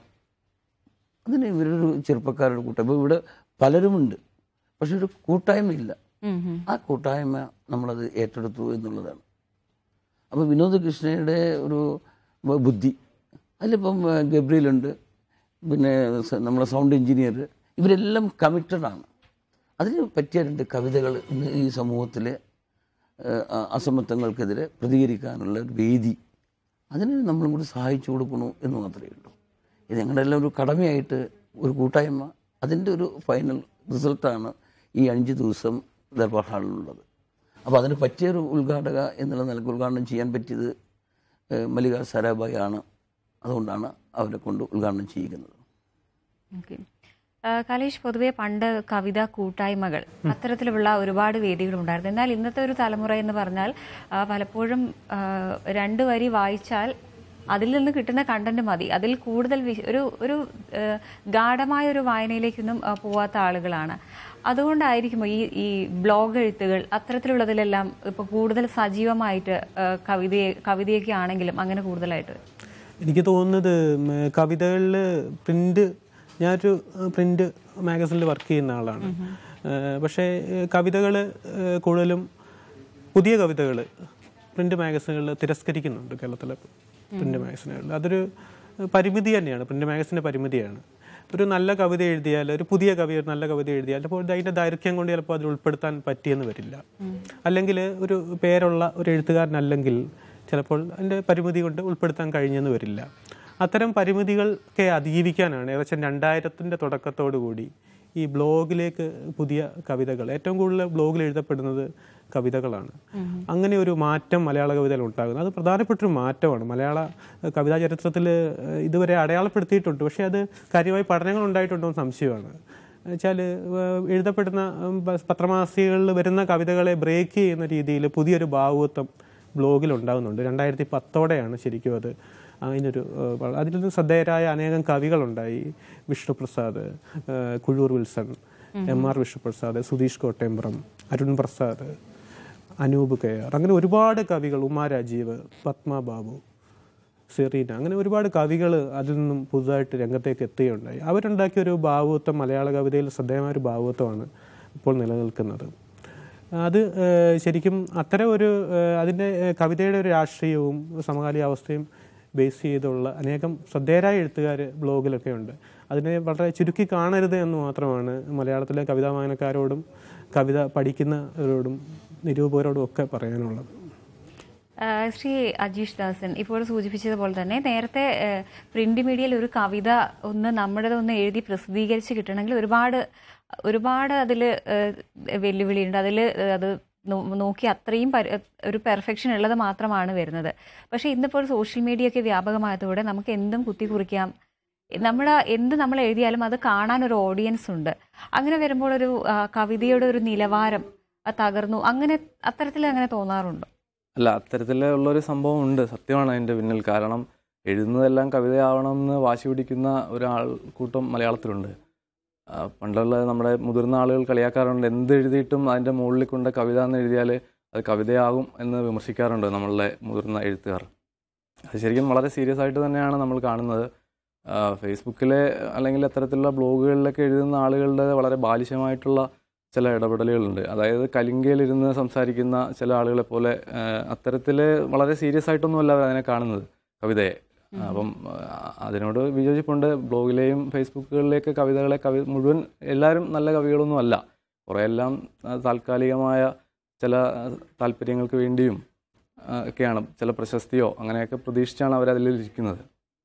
Speaker 3: അതിന് ഇവരൊരു ചെറുപ്പക്കാരുടെ കൂട്ടം ഇപ്പോൾ ഇവിടെ പലരുമുണ്ട് പക്ഷെ ഒരു കൂട്ടായ്മയില്ല
Speaker 1: ഉം ഉം.
Speaker 3: ആ കൂട്ടായ്മ നമ്മളത് ഏറ്റെടുത്തു എന്നുള്ളതാണ് അപ്പോൾ വിനോദ് കൃഷ്ണയുടെ ഒരു ബ- ബുദ്ധി അതിലിപ്പം ഏഹ്, ഗബ്രിയലുണ്ട് പിന്നെ സ- നമ്മളെ സൗണ്ട് എഞ്ചിനീയർ ഇവരെല്ലാം കമ്മിറ്റഡാണ് അതിന് പറ്റിയ രണ്ട് കവിതകൾ ഇന്ന് ഈ സമൂഹത്തിലെ ഏഹ്, അ- അസമത്വങ്ങൾക്കെതിരെ പ്രതികരിക്കാനുള്ള ഒരു വേദി അതിന് നമ്മളും കൂടി സഹായിച്ചു കൊടുക്കണു എന്ന് മാത്രമേ ഉള്ളൂ ഇത് ഞങ്ങളുടെ എല്ലാം ഒരു കടമയായിട്ട് ഒരു കൂട്ടായ്മ അതിൻ്റെ ഒരു ഫൈനൽ റിസൾട്ടാണ് ഈ അഞ്ച് ദിവസം ദർബാർ ഹാളിലുള്ളത് അപ്പോൾ അതിന് പറ്റിയൊരു ഉദ്ഘാടക എന്നുള്ള നിലക്ക് ഉദ്ഘാടനം ചെയ്യാൻ പറ്റിയത് ഏഹ്, മല്ലിക സരാഭായി ആണ് അതുകൊണ്ടാണ് അവരെ കൊണ്ട് ഉദ്ഘാടനം ചെയ്യിക്കുന്നത്
Speaker 1: ഓക്കെ ആ, കലേഷ് പൊതുവെ പണ്ട് കവിത കൂട്ടായ്മകൾ അത്തരത്തിലുള്ള ഒരുപാട് വേദികൾ ഉണ്ടായിരുന്നു എന്നാൽ ഇന്നത്തെ ഒരു തലമുറ എന്ന് പറഞ്ഞാൽ ആ, പലപ്പോഴും ആ, രണ്ട് വരി വായിച്ചാൽ അതിൽ നിന്ന് കിട്ടുന്ന കണ്ടന്റ് മതി അതിൽ കൂടുതൽ വി- ഒരു ഒരു ആ, ഗാഠമായ ഒരു വായനയിലേക്കൊന്നും ആ, പോവാത്ത ആളുകളാണ് അതുകൊണ്ടായിരിക്കുമോ ഈ ഈ ബ്ലോഗ് എഴുത്തുകൾ അത്തരത്തിലുള്ളതിലെല്ലാം ഇപ്പൊ കൂടുതൽ സജീവമായിട്ട് ആ, കവിതയെ കവിതയൊക്കെ ആണെങ്കിലും അങ്ങനെ കൂടുതലായിട്ട്
Speaker 2: എനിക്ക് തോന്നുന്നത് കവിതകളിൽ പ്രിന്റ് ഞാനൊരു പ്രിന്റ് മാഗസിനിൽ വർക്ക് ചെയ്യുന്ന ആളാണ് ഏഹ് പക്ഷേ കവിതകൾ കൂടുതലും പുതിയ കവിതകൾ പ്രിന്റ് മാഗസിനുകളിൽ തിരസ്കരിക്കുന്നുണ്ട് കേരളത്തിലെ പ്രിന്റ് മാഗസിനുകളിൽ അതൊരു പരിമിതി തന്നെയാണ് പ്രിന്റ് മാഗസിൻ്റെ പരിമിതിയാണ് ഒരു നല്ല കവിത എഴുതിയാൽ ഒരു പുതിയ കവി ഒരു നല്ല കവിത എഴുതിയാൽ അപ്പോൾ അതിൻ്റെ ദൈർഘ്യം കൊണ്ട് ചിലപ്പോൾ അതിൽ ഉൾപ്പെടുത്താൻ പറ്റിയെന്ന് വരില്ല അല്ലെങ്കിൽ ഒരു പേരുള്ള ഒരു എഴുത്തുകാരനല്ലെങ്കിൽ ചിലപ്പോൾ അതിൻ്റെ പരിമിതി കൊണ്ട് ഉൾപ്പെടുത്താൻ കഴിഞ്ഞെന്ന് വരില്ല അത്തരം പരിമിതികളൊക്കെ അതിജീവിക്കാനാണ് ഏകദേശം രണ്ടായിരത്തിൻ്റെ തുടക്കത്തോടു കൂടി ഈ ബ്ലോഗിലേക്ക് പുതിയ കവിതകൾ ഏറ്റവും കൂടുതൽ ബ്ലോഗിൽ എഴുതപ്പെടുന്നത് കവിതകളാണ് അങ്ങനെ ഒരു മാറ്റം മലയാള കവിതയിൽ ഉണ്ടാകുന്നത് അത് പ്രധാനപ്പെട്ടൊരു മാറ്റമാണ് മലയാള ഏഹ്, കവിതാ ചരിത്രത്തിൽ ഏഹ്, ഇതുവരെ അടയാളപ്പെടുത്തിയിട്ടുണ്ട് പക്ഷേ അത് കാര്യമായി പഠനങ്ങൾ ഉണ്ടായിട്ടുണ്ടോ എന്ന് സംശയമാണ് വെച്ചാൽ എഴുതപ്പെടുന്ന ഉം, പ- പത്രമാസികകളിൽ വരുന്ന കവിതകളെ ബ്രേക്ക് ചെയ്യുന്ന രീതിയിൽ പുതിയൊരു ഭാവുകത്വം ബ്ലോഗിൽ ഉണ്ടാകുന്നുണ്ട് രണ്ടായിരത്തി പത്തോടെയാണ് ശരിക്കും അത് അതിനൊരു ഏഹ്, വള- അതിൽ നിന്ന് ശ്രദ്ധേയരായ അനേകം കവികളുണ്ടായി വിഷ്ണുപ്രസാദ് ഏഹ്, കുഴൂർ വിൽസൺ എം ആർ വിഷ്ണുപ്രസാദ് സുധീഷ് കോട്ടേമ്പ്രം അരുൺ പ്രസാദ് അനൂപ് കെയർ അങ്ങനെ ഒരുപാട് കവികൾ ഉമാ രാജീവ് പത്മ ബാബു സെറീന അങ്ങനെ ഒരുപാട് കവികൾ അതിൽ നിന്നും പുതുതായിട്ട് രംഗത്തേക്ക് എത്തുകയുണ്ടായി അവരുണ്ടാക്കിയ ഒരു ഭാവുത്വം മലയാള കവിതയിൽ ശ്രദ്ധേയമായ ഒരു ഭാവുത്വമാണ് ഇപ്പോൾ നിലനിൽക്കുന്നത് അത് ഏഹ്, ശരിക്കും അത്തരം ഒരു ഏഹ്, അതിൻ്റെ ഏഹ്, കവിതയുടെ ഒരു രാഷ്ട്രീയവും സമകാലിക അവസ്ഥയും ബേസ് ചെയ്തുള്ള അനേകം ശ്രദ്ധേയരായ എഴുത്തുകാർ ബ്ലോഗിലൊക്കെ ഉണ്ട് അതിനെ വളരെ ചുരുക്കി കാണരുത് എന്ന് മാത്രമാണ് മലയാളത്തിലെ കവിതാ വായനക്കാരോടും കവിത പഠിക്കുന്നവരോടും നിരൂപകരോടും ഒക്കെ പറയാനുള്ളത്
Speaker 1: ആ, ശ്രീ അജീഷ് ദാസൻ ഇപ്പോൾ സൂചിപ്പിച്ചതുപോലെ തന്നെ നേരത്തെ പ്രിന്റ് മീഡിയയിൽ ഒരു കവിത ഒന്ന് നമ്മുടേത് ഒന്ന് എഴുതി പ്രസിദ്ധീകരിച്ച് കിട്ടണമെങ്കിൽ ഒരുപാട് ഒരുപാട് അതിൽ വെല്ലുവിളിയുണ്ട് അതിൽ അത് നോ- നോക്കി അത്രയും പരി- ഒരു പെർഫെക്ഷൻ ഉള്ളത് മാത്രമാണ് വരുന്നത് പക്ഷേ ഇന്നിപ്പോൾ സോഷ്യൽ മീഡിയ ഒക്കെ വ്യാപകമായതോടെ നമുക്ക് എന്തും കുത്തി കുറിക്കാം നമ്മൾ എന്ത് നമ്മൾ എഴുതിയാലും അത് കാണാൻ ഒരു ഓഡിയൻസ് ഉണ്ട് അങ്ങനെ വരുമ്പോൾ ഒരു ആ, കവിതയുടെ ഒരു നിലവാരം അത് തകർന്നു അങ്ങനെ അത്തരത്തിൽ അങ്ങനെ തോന്നാറുണ്ടോ
Speaker 4: അല്ല അത്തരത്തിലുള്ള ഒരു സംഭവം ഉണ്ട് സത്യമാണ് അതിൻ്റെ പിന്നിൽ കാരണം എഴുതുന്നതെല്ലാം കവിതയാവണമെന്ന് വാശി പിടിക്കുന്ന ഒരാൾ കൂട്ടം മലയാളത്തിലുണ്ട് ആ, പണ്ടുള്ള നമ്മുടെ മുതിർന്ന ആളുകൾ കളിയാക്കാറുണ്ട് എന്ത് എഴുതിയിട്ടും അതിൻ്റെ മുകളിൽ കൊണ്ട് കവിത എന്ന് എഴുതിയാൽ അത് കവിതയാകും എന്ന് വിമർശിക്കാറുണ്ട് നമ്മളുടെ മുതിർന്ന എഴുത്തുകാർ അത് ശരിക്കും വളരെ സീരിയസ് ആയിട്ട് തന്നെയാണ് നമ്മൾ കാണുന്നത് ആ, ഫേസ്ബുക്കിലെ അല്ലെങ്കിൽ അത്തരത്തിലുള്ള ബ്ലോഗുകളിലൊക്കെ എഴുതുന്ന ആളുകളുടെ വളരെ ബാലിശമായിട്ടുള്ള ചില ഇടപെടലുകളുണ്ട് അതായത് കലിങ്കയിലിരുന്ന് സംസാരിക്കുന്ന ചില ആളുകളെ പോലെ അത്തരത്തിൽ വളരെ സീരിയസ് ആയിട്ടൊന്നുമല്ല അവർ അതിനെ കാണുന്നത് കവിതയെ അപ്പം ആ, അതിനോട് വിയോജിപ്പുണ്ട് ബ്ലോഗിലെയും ഫേസ്ബുക്കുകളിലേക്ക് കവിതകളെ കവി മുഴുവൻ എല്ലാവരും നല്ല കവികളൊന്നും അല്ല കുറേ എല്ലാം ആ, താൽക്കാലികമായ ചില ആ, താല്പര്യങ്ങൾക്ക് വേണ്ടിയും ആ, ഒക്കെയാണ് ചില പ്രശസ്തിയോ അങ്ങനെയൊക്കെ പ്രതീക്ഷിച്ചാണ് അവരതിലിരിക്കുന്നത്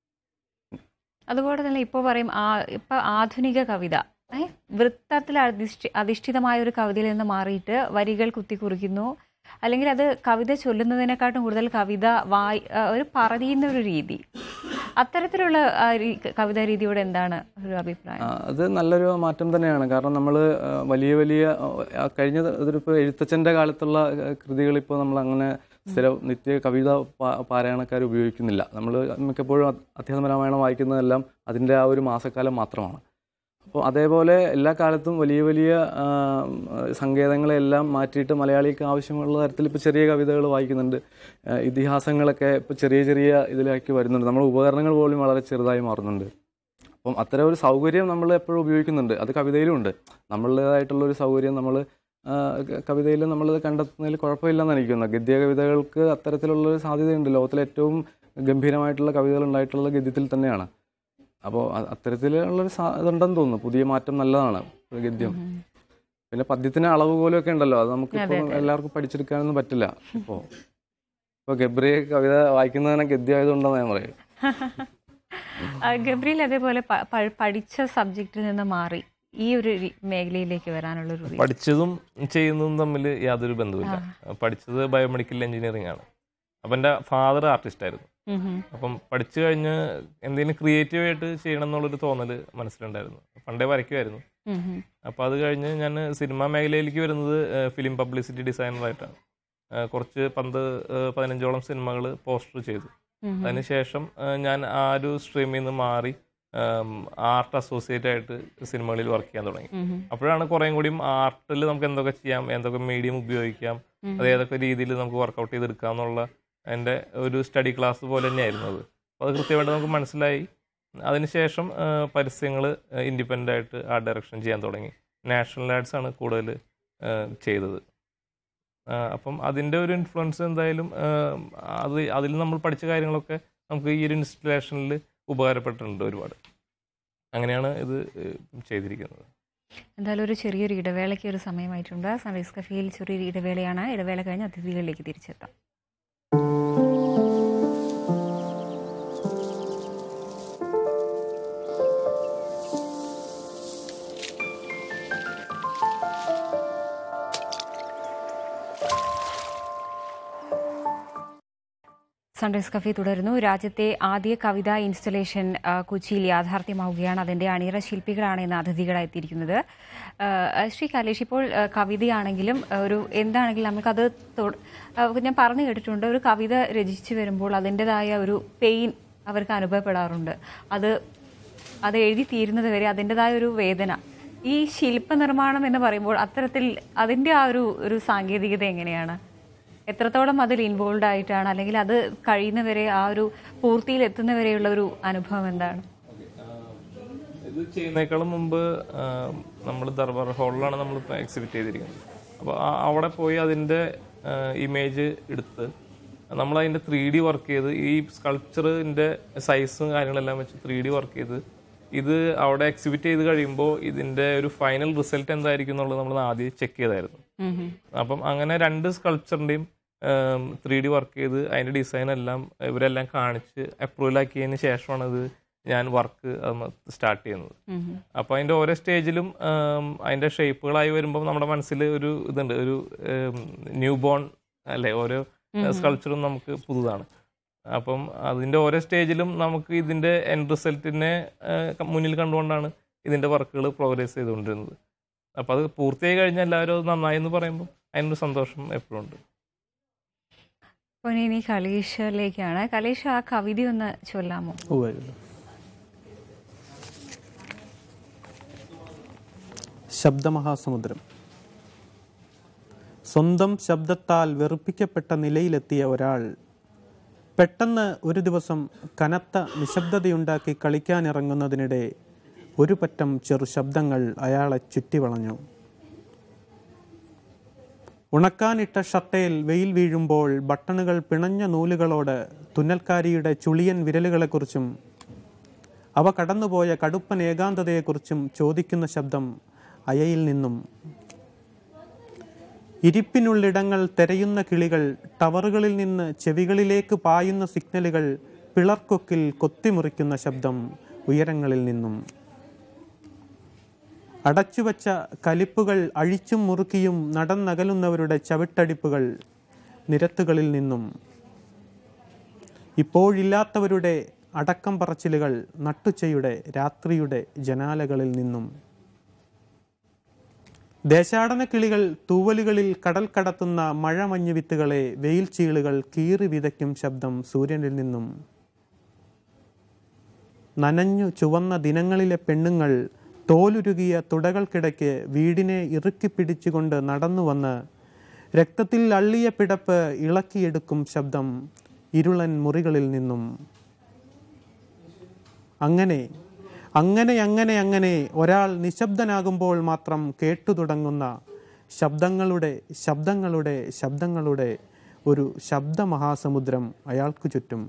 Speaker 1: അതുപോലെ തന്നെ ഇപ്പോൾ പറയും ആ ഇപ്പൊ ആധുനിക കവിത ഏ വൃത്തത്തിൽ അധിഷ്ഠി അധിഷ്ഠിതമായ ഒരു കവിതയിൽ നിന്ന് മാറിയിട്ട് വരികൾ കുത്തിക്കുറിക്കുന്നു അല്ലെങ്കിൽ അത് കവിത ചൊല്ലുന്നതിനെക്കാട്ടും കൂടുതൽ കവിത വായി ആ, ഒരു പറയുന്ന ഒരു രീതി അത്തരത്തിലുള്ള ആ, രീ- കവിതാ രീതിയോട് എന്താണ് ഒരു അഭിപ്രായം
Speaker 4: ആ, അത് നല്ലൊരു മാറ്റം തന്നെയാണ് കാരണം നമ്മൾ വലിയ വലിയ ആ, കഴിഞ്ഞ ഇതിപ്പോൾ എഴുത്തച്ഛൻ്റെ കാലത്തുള്ള കൃതികൾ ഇപ്പോൾ നമ്മൾ അങ്ങനെ സ്ഥിര നിത്യ കവിത പാ- പാരായണക്കാർ ഉപയോഗിക്കുന്നില്ല നമ്മൾ മിക്കപ്പോഴും അ- അധ്യാത്മരാമായണം വായിക്കുന്നതെല്ലാം അതിൻ്റെ ആ ഒരു മാസക്കാലം മാത്രമാണ് അപ്പോൾ അതേപോലെ എല്ലാ കാലത്തും വലിയ വലിയ ആ, സങ്കേതങ്ങളെല്ലാം മാറ്റിയിട്ട് മലയാളിക്ക് ആവശ്യമുള്ള തരത്തിൽ ഇപ്പോൾ ചെറിയ കവിതകൾ വായിക്കുന്നുണ്ട് ആ, ഇതിഹാസങ്ങളൊക്കെ ഇപ്പോൾ ചെറിയ ചെറിയ ഇതിലേക്ക് വരുന്നുണ്ട് നമ്മുടെ ഉപകരണങ്ങൾ പോലും വളരെ ചെറുതായി മാറുന്നുണ്ട് അപ്പം അത്തരം ഒരു സൗകര്യം നമ്മൾ എപ്പോഴും ഉപയോഗിക്കുന്നുണ്ട് അത് കവിതയിലും ഉണ്ട് നമ്മളുടേതായിട്ടുള്ള ഒരു സൗകര്യം നമ്മൾ കവിതയിൽ നമ്മൾ കണ്ടെത്തുന്നതിൽ കുഴപ്പമില്ലെന്ന് എനിക്ക് തോന്നുന്നത് ഗദ്യ കവിതകൾക്ക് അത്തരത്തിലുള്ള ഒരു സാധ്യതയുണ്ട് ലോകത്തിലെ ഏറ്റവും ഗംഭീരമായിട്ടുള്ള കവിതകൾ ഉണ്ടായിട്ടുള്ള ഗദ്യത്തിൽ തന്നെയാണ് അപ്പോൾ അത്തരത്തിലുള്ളൊരു സാ ഇതുണ്ടെന്ന് തോന്നുന്നു പുതിയ മാറ്റം നല്ലതാണ് ഒരു ഗദ്യം പിന്നെ പദ്യത്തിന് അളവ് പോലെയൊക്കെ ഉണ്ടല്ലോ അത് നമുക്ക് എല്ലാവർക്കും പഠിച്ചെടുക്കാനൊന്നും പറ്റില്ല ഇപ്പോൾ ഇപ്പോൾ ഗബ്രിയെ കവിത വായിക്കുന്നതിനെ ഗദ്യം ആയതുകൊണ്ടാണ് ഞാൻ പറയും
Speaker 1: ആ, ഗബ്രിയിൽ അതേപോലെ പ- പ- പഠിച്ച സബ്ജക്റ്റിൽ നിന്ന് മാറി ഈ ഒരു രീ- മേഖലയിലേക്ക് വരാനുള്ള ഒരു reason.
Speaker 5: പഠിച്ചതും ചെയ്യുന്നതും തമ്മിൽ യാതൊരു ബന്ധവുമില്ല പഠിച്ചത് ബയോമെഡിക്കൽ എഞ്ചിനീയറിംഗ് ആണ് അപ്പം എൻ്റെ ഫാദർ ആർട്ടിസ്റ്റ് ആയിരുന്നു
Speaker 1: ഉം ഉം.
Speaker 5: അപ്പം പഠിച്ചു കഴിഞ്ഞ് എന്തെങ്കിലും ക്രിയേറ്റീവ് ആയിട്ട് ചെയ്യണം എന്നുള്ളൊരു തോന്നൽ മനസ്സിലുണ്ടായിരുന്നു പണ്ടേ വരയ്ക്കുമായിരുന്നു
Speaker 1: ഉം ഉം.
Speaker 5: അപ്പോൾ അത് കഴിഞ്ഞ് ഞാൻ സിനിമാ മേഖലയിലേക്ക് വരുന്നത് ഫിലിം പബ്ലിസിറ്റി ഡിസൈനറായിട്ടാണ് ഏഹ് കുറച്ച് പന്ത് ഏഹ് പതിനഞ്ചോളം സിനിമകൾ പോസ്റ്റർ ചെയ്തു
Speaker 1: ഉം ഉം.
Speaker 5: അതിനുശേഷം ഏഹ് ഞാൻ ആ ഒരു സ്ട്രീമിൽ നിന്ന് മാറി ആർട്ട് അസോസിയേറ്റ് ആയിട്ട് സിനിമകളിൽ വർക്ക് ചെയ്യാൻ തുടങ്ങി
Speaker 1: ഉം ഉം.
Speaker 5: അപ്പോഴാണ് കുറേയും കൂടിയും ആർട്ടിൽ നമുക്ക് എന്തൊക്കെ ചെയ്യാം എന്തൊക്കെ മീഡിയം ഉപയോഗിക്കാം അത് ഏതൊക്കെ രീതിയിൽ നമുക്ക് വർക്കൗട്ട് ചെയ്തെടുക്കാം എന്നുള്ള എൻ്റെ ഒരു സ്റ്റഡി ക്ലാസ് പോലെ തന്നെയായിരുന്നു അത് അപ്പോൾ അത് കൃത്യമായിട്ട് നമുക്ക് മനസ്സിലായി അതിനുശേഷം പരസ്യങ്ങൾ ഇൻഡിപെൻഡൻ്റ് ആയിട്ട് ആ ഡയറക്ഷൻ ചെയ്യാൻ തുടങ്ങി നാഷണൽ ആഡ്സ് ആണ് കൂടുതൽ ചെയ്തത് ആ, അപ്പം അതിൻ്റെ ഒരു ഇൻഫ്ലുവൻസ് എന്തായാലും ആ, അത് അതിൽ നമ്മൾ പഠിച്ച കാര്യങ്ങളൊക്കെ നമുക്ക് ഈ ഒരു ഇൻസ്റ്റലേഷനിൽ ഉപകാരപ്പെട്ടിട്ടുണ്ട് ഒരുപാട് അങ്ങനെയാണ് ഇത് ഏഹ്, ചെയ്തിരിക്കുന്നത്
Speaker 1: എന്തായാലും ഒരു ചെറിയൊരു ഇടവേളയ്ക്ക് ഒരു സമയമായിട്ടുണ്ട് സൺറൈസ് കഫേയിൽ ചെറിയൊരു ഇടവേളയാണ് ഇടവേള കഴിഞ്ഞ് അതിഥികളിലേക്ക് തിരിച്ചെത്താം സൺറൈസ് കഫേ തുടരുന്നു രാജ്യത്തെ ആദ്യ കവിതാ ഇൻസ്റ്റലേഷൻ ആ, കൊച്ചിയിൽ യാഥാർത്ഥ്യമാവുകയാണ് അതിന്റെ അണിയറ ശില്പികളാണ് ഇന്ന് അതിഥികളായി എത്തിയിരിക്കുന്നത് ആ, ശ്രീ കലേഷ് ഇപ്പോൾ ആ, കവിതയാണെങ്കിലും ആ, ഒരു എന്താണെങ്കിലും നമുക്കത് തൊ- ആ, ഞാൻ പറഞ്ഞു കേട്ടിട്ടുണ്ട് ഒരു കവിത രചിച്ചു വരുമ്പോൾ അതിൻ്റെതായ ഒരു പെയിൻ അവർക്ക് അനുഭവപ്പെടാറുണ്ട് അത് അത് എഴുതി തീരുന്നത് വരെ അതിൻ്റെതായ ഒരു വേദന ഈ ശില്പനിർമ്മാണം എന്ന് പറയുമ്പോൾ അത്തരത്തിൽ അതിൻ്റെ ആ ഒരു ഒരു സാങ്കേതികത എങ്ങനെയാണ് എത്രത്തോളം അതിൽ ഇൻവോൾവ് ആയിട്ടാണ് അല്ലെങ്കിൽ അത് കഴിയുന്നവരെ ആ ഒരു പൂർത്തിയിൽ എത്തുന്നവരെയുള്ള ഒരു അനുഭവം എന്താണ്
Speaker 5: ഇത് ചെയ്യുന്നേക്കാളും മുമ്പ് നമ്മൾ ദർബാർ ഹാളിലാണ് നമ്മൾ എക്സിബിറ്റ് ചെയ്തിരിക്കുന്നത് അപ്പോൾ അവിടെ പോയി അതിൻ്റെ ഇമേജ് എടുത്ത് നമ്മൾ അതിൻ്റെ ത്രീ ഡി വർക്ക് ചെയ്ത് ഈ സ്കൾപ്ചറിൻ്റെ സൈസും കാര്യങ്ങളെല്ലാം വെച്ച് ത്രീ ഡി വർക്ക് ചെയ്ത് ഇത് അവിടെ എക്സിബിറ്റ് ചെയ്ത് കഴിയുമ്പോൾ ഇതിൻ്റെ ഒരു ഫൈനൽ റിസൾട്ട് എന്തായിരിക്കും എന്നുള്ളത് നമ്മൾ ആദ്യം ചെക്ക് ചെയ്തായിരുന്നു അപ്പം അങ്ങനെ രണ്ട് സ്കൾപ്ചറിൻ്റെയും ത്രീ ഡി വർക്ക് ചെയ്ത് അതിൻ്റെ ഡിസൈൻ എല്ലാം ഇവരെല്ലാം കാണിച്ച് അപ്രൂവൽ ആക്കിയതിന് ശേഷമാണ് ഇത് ഞാൻ വർക്ക് സ്റ്റാർട്ട് ചെയ്യുന്നത് അപ്പോൾ അതിൻ്റെ ഓരോ സ്റ്റേജിലും ആം, അതിൻ്റെ ഷേപ്പുകളായി വരുമ്പോൾ നമ്മുടെ മനസ്സിൽ ഒരു ഇതുണ്ട് ഒരു ന്യൂ ബോൺ അല്ലേ ഓരോ സ്കൾച്ചറും നമുക്ക് പുതുതാണ് അപ്പം അതിൻ്റെ ഓരോ സ്റ്റേജിലും നമുക്ക് ഇതിൻ്റെ എൻഡ് റിസൾട്ടിനെ മുന്നിൽ കണ്ടുകൊണ്ടാണ് ഇതിൻ്റെ വർക്കുകൾ പ്രോഗ്രസ് ചെയ്തുകൊണ്ടിരുന്നത് അപ്പോൾ അത് പൂർത്തിയായി കഴിഞ്ഞാൽ എല്ലാവരും അത് നന്നായി എന്ന് പറയുമ്പോൾ അതിനൊരു സന്തോഷം എപ്പോഴും ഉണ്ട്
Speaker 1: അപ്പോൾ ഇനി കലീഷിലേക്കാണ് കലീഷ് ആ കവിത ഒന്ന് ചൊല്ലാമോ
Speaker 2: ഉവ്വായിരുന്നു ശബ്ദമഹാസമുദ്രം സ്വന്തം ശബ്ദത്താൽ വെറുപ്പിക്കപ്പെട്ട നിലയിലെത്തിയ ഒരാൾ പെട്ടെന്ന് ഒരു ദിവസം കനത്ത നിശബ്ദതയുണ്ടാക്കി കളിക്കാനിറങ്ങുന്നതിനിടെ ഒരു പറ്റം ചെറു ശബ്ദങ്ങൾ അയാളെ ചുറ്റിവളഞ്ഞു ഉണക്കാനിട്ട ഷട്ടയിൽ വെയിൽ വീഴുമ്പോൾ ബട്ടണുകൾ പിണഞ്ഞ നൂലുകളോട് തുന്നൽക്കാരിയുടെ ചുളിയൻ വിരലുകളെക്കുറിച്ചും അവ കടന്നുപോയ കടുപ്പൻ ഏകാന്തതയെക്കുറിച്ചും ചോദിക്കുന്ന ശബ്ദം അയയിൽ നിന്നും ഇരിപ്പിനുള്ളിടങ്ങൾ തെരയുന്ന കിളികൾ ടവറുകളിൽ നിന്ന് ചെവികളിലേക്ക് പായുന്ന സിഗ്നലുകൾ പിളർക്കൊക്കിൽ കൊത്തിമുറിക്കുന്ന ശബ്ദം ഉയരങ്ങളിൽ നിന്നും അടച്ചുവച്ച കലിപ്പുകൾ അഴിച്ചും മുറുക്കിയും നടന്നകലുന്നവരുടെ ചവിട്ടടിപ്പുകൾ നിരത്തുകളിൽ നിന്നും ഇപ്പോഴില്ലാത്തവരുടെ അടക്കം പറച്ചിലുകൾ നട്ടുച്ചയുടെ രാത്രിയുടെ ജനാലകളിൽ നിന്നും ദേശാടന കിളികൾ തൂവലുകളിൽ കടൽ കടത്തുന്ന മഴമഞ്ഞ് വിത്തുകളെ വെയിൽ ചീളുകൾ കീറി വിതയ്ക്കും ശബ്ദം സൂര്യനിൽ നിന്നും നനഞ്ഞു ചുവന്ന ദിനങ്ങളിലെ പെണ്ണുങ്ങൾ തോലുരുകിയ തുടകൾക്കിടയ്ക്ക് വീടിനെ ഇറുക്കി പിടിച്ചുകൊണ്ട് നടന്നു വന്ന് രക്തത്തിൽ അള്ളിയ പിടപ്പ് ഇളക്കിയെടുക്കും ശബ്ദം ഇരുളൻ മുറികളിൽ നിന്നും അങ്ങനെ അങ്ങനെ അങ്ങനെ അങ്ങനെ ഒരാൾ നിശബ്ദനാകുമ്പോൾ മാത്രം കേട്ടു തുടങ്ങുന്ന ശബ്ദങ്ങളുടെ ശബ്ദങ്ങളുടെ ശബ്ദങ്ങളുടെ ഒരു ശബ്ദമഹാസമുദ്രം അയാൾക്കു ചുറ്റും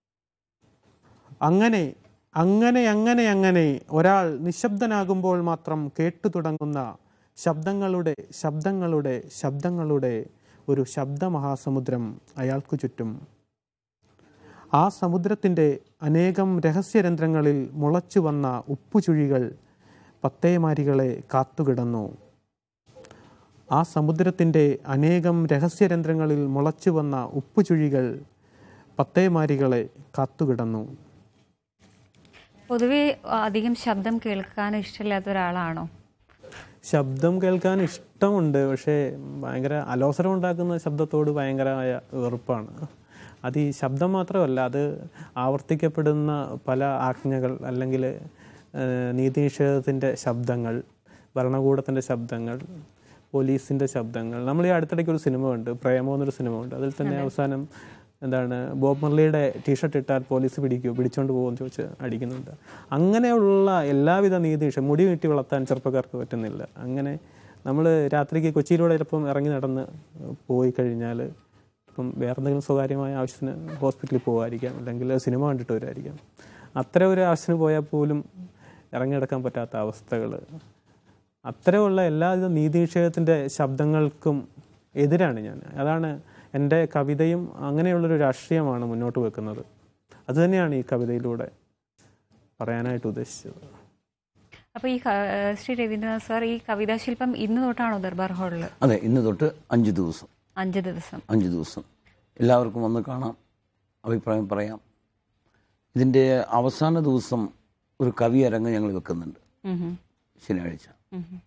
Speaker 2: അങ്ങനെ അങ്ങനെ അങ്ങനെ അങ്ങനെ ഒരാൾ നിശബ്ദനാകുമ്പോൾ മാത്രം കേട്ടു തുടങ്ങുന്ന ശബ്ദങ്ങളുടെ ശബ്ദങ്ങളുടെ ശബ്ദങ്ങളുടെ ഒരു ശബ്ദമഹാസമുദ്രം അയാൾക്കു ചുറ്റും ആ സമുദ്രത്തിൻ്റെ അനേകം രഹസ്യരന്ധ്രങ്ങളിൽ മുളച്ചു വന്ന ഉപ്പുചുഴികൾ പത്തേമാരികളെ കാത്തുകിടന്നു ആ സമുദ്രത്തിൻ്റെ അനേകം രഹസ്യരന്ധ്രങ്ങളിൽ മുളച്ചു വന്ന ഉപ്പുചുഴികൾ പത്തേമാരികളെ കാത്തുകിടന്നു
Speaker 1: പൊതുവെ അധികം ശബ്ദം കേൾക്കാൻ ഇഷ്ടമില്ലാത്ത ഒരാളാണോ
Speaker 2: ശബ്ദം കേൾക്കാൻ ഇഷ്ടമുണ്ട് പക്ഷേ ഭയങ്കര അലോസരം ഉണ്ടാക്കുന്ന ശബ്ദത്തോട് ഭയങ്കരമായ വെറുപ്പാണ് അത് ഈ ശബ്ദം മാത്രമല്ല അത് ആവർത്തിക്കപ്പെടുന്ന പല ആജ്ഞകൾ അല്ലെങ്കിൽ നീതിനിഷേധത്തിൻ്റെ ശബ്ദങ്ങൾ ഭരണകൂടത്തിൻ്റെ ശബ്ദങ്ങൾ പോലീസിൻ്റെ ശബ്ദങ്ങൾ നമ്മൾ ഈ അടുത്തിടയ്ക്ക് ഒരു സിനിമ ഉണ്ട് പ്രേമോ എന്നൊരു സിനിമ ഉണ്ട് അതിൽ തന്നെ അവസാനം എന്താണ് ബോബ് മർലിയുടെ ടീഷർട്ട് ഇട്ടാൽ പോലീസ് പിടിക്കുമോ പിടിച്ചോണ്ട് പോകുമെന്ന് ചോദിച്ച് അടിക്കുന്നുണ്ട് അങ്ങനെയുള്ള എല്ലാവിധ നീതിനിഷ മുടി വെട്ടി വളർത്താൻ ചെറുപ്പക്കാർക്ക് പറ്റുന്നില്ല അങ്ങനെ നമ്മൾ രാത്രിക്ക് കൊച്ചിയിലൂടെ ചിലപ്പം ഇറങ്ങി നടന്ന് പോയി കഴിഞ്ഞാൽ ഇപ്പം വേറെ എന്തെങ്കിലും സ്വകാര്യമായ ആവശ്യത്തിന് ഹോസ്പിറ്റലിൽ പോകുമായിരിക്കാം അല്ലെങ്കിൽ സിനിമ കണ്ടിട്ട് വരുമായിരിക്കാം അത്ര ഒരു ആവശ്യത്തിന് പോയാൽ പോലും ഇറങ്ങിയെടുക്കാൻ പറ്റാത്ത അവസ്ഥകൾ അത്തരമുള്ള എല്ലാവിധ നീതിനിഷേധത്തിൻ്റെ ശബ്ദങ്ങൾക്കും എതിരാണ് ഞാൻ അതാണ് എൻ്റെ കവിതയും അങ്ങനെയുള്ളൊരു രാഷ്ട്രീയമാണ് മുന്നോട്ട് വെക്കുന്നത് അതുതന്നെയാണ് ഈ കവിതയിലൂടെ പറയാനായിട്ട് ഉദ്ദേശിച്ചത്
Speaker 1: അപ്പോൾ ഈ ക- ശ്രീ രവീന്ദ്രനാഥ് സാർ ഈ കവിതാശില്പം ഇന്ന് തൊട്ടാണോ ദർബാർ ഹാളിൽ
Speaker 3: അതെ ഇന്ന് തൊട്ട് അഞ്ച് ദിവസം
Speaker 1: അഞ്ച് ദിവസം
Speaker 3: അഞ്ച് ദിവസം എല്ലാവർക്കും വന്ന് കാണാം അഭിപ്രായം പറയാം ഇതിൻ്റെ അവസാന ദിവസം ഒരു കവി അരങ്ങ് ഞങ്ങൾ വെക്കുന്നുണ്ട്
Speaker 1: ഉം ഹും.
Speaker 3: ശനിയാഴ്ച
Speaker 1: ഉം ഹും.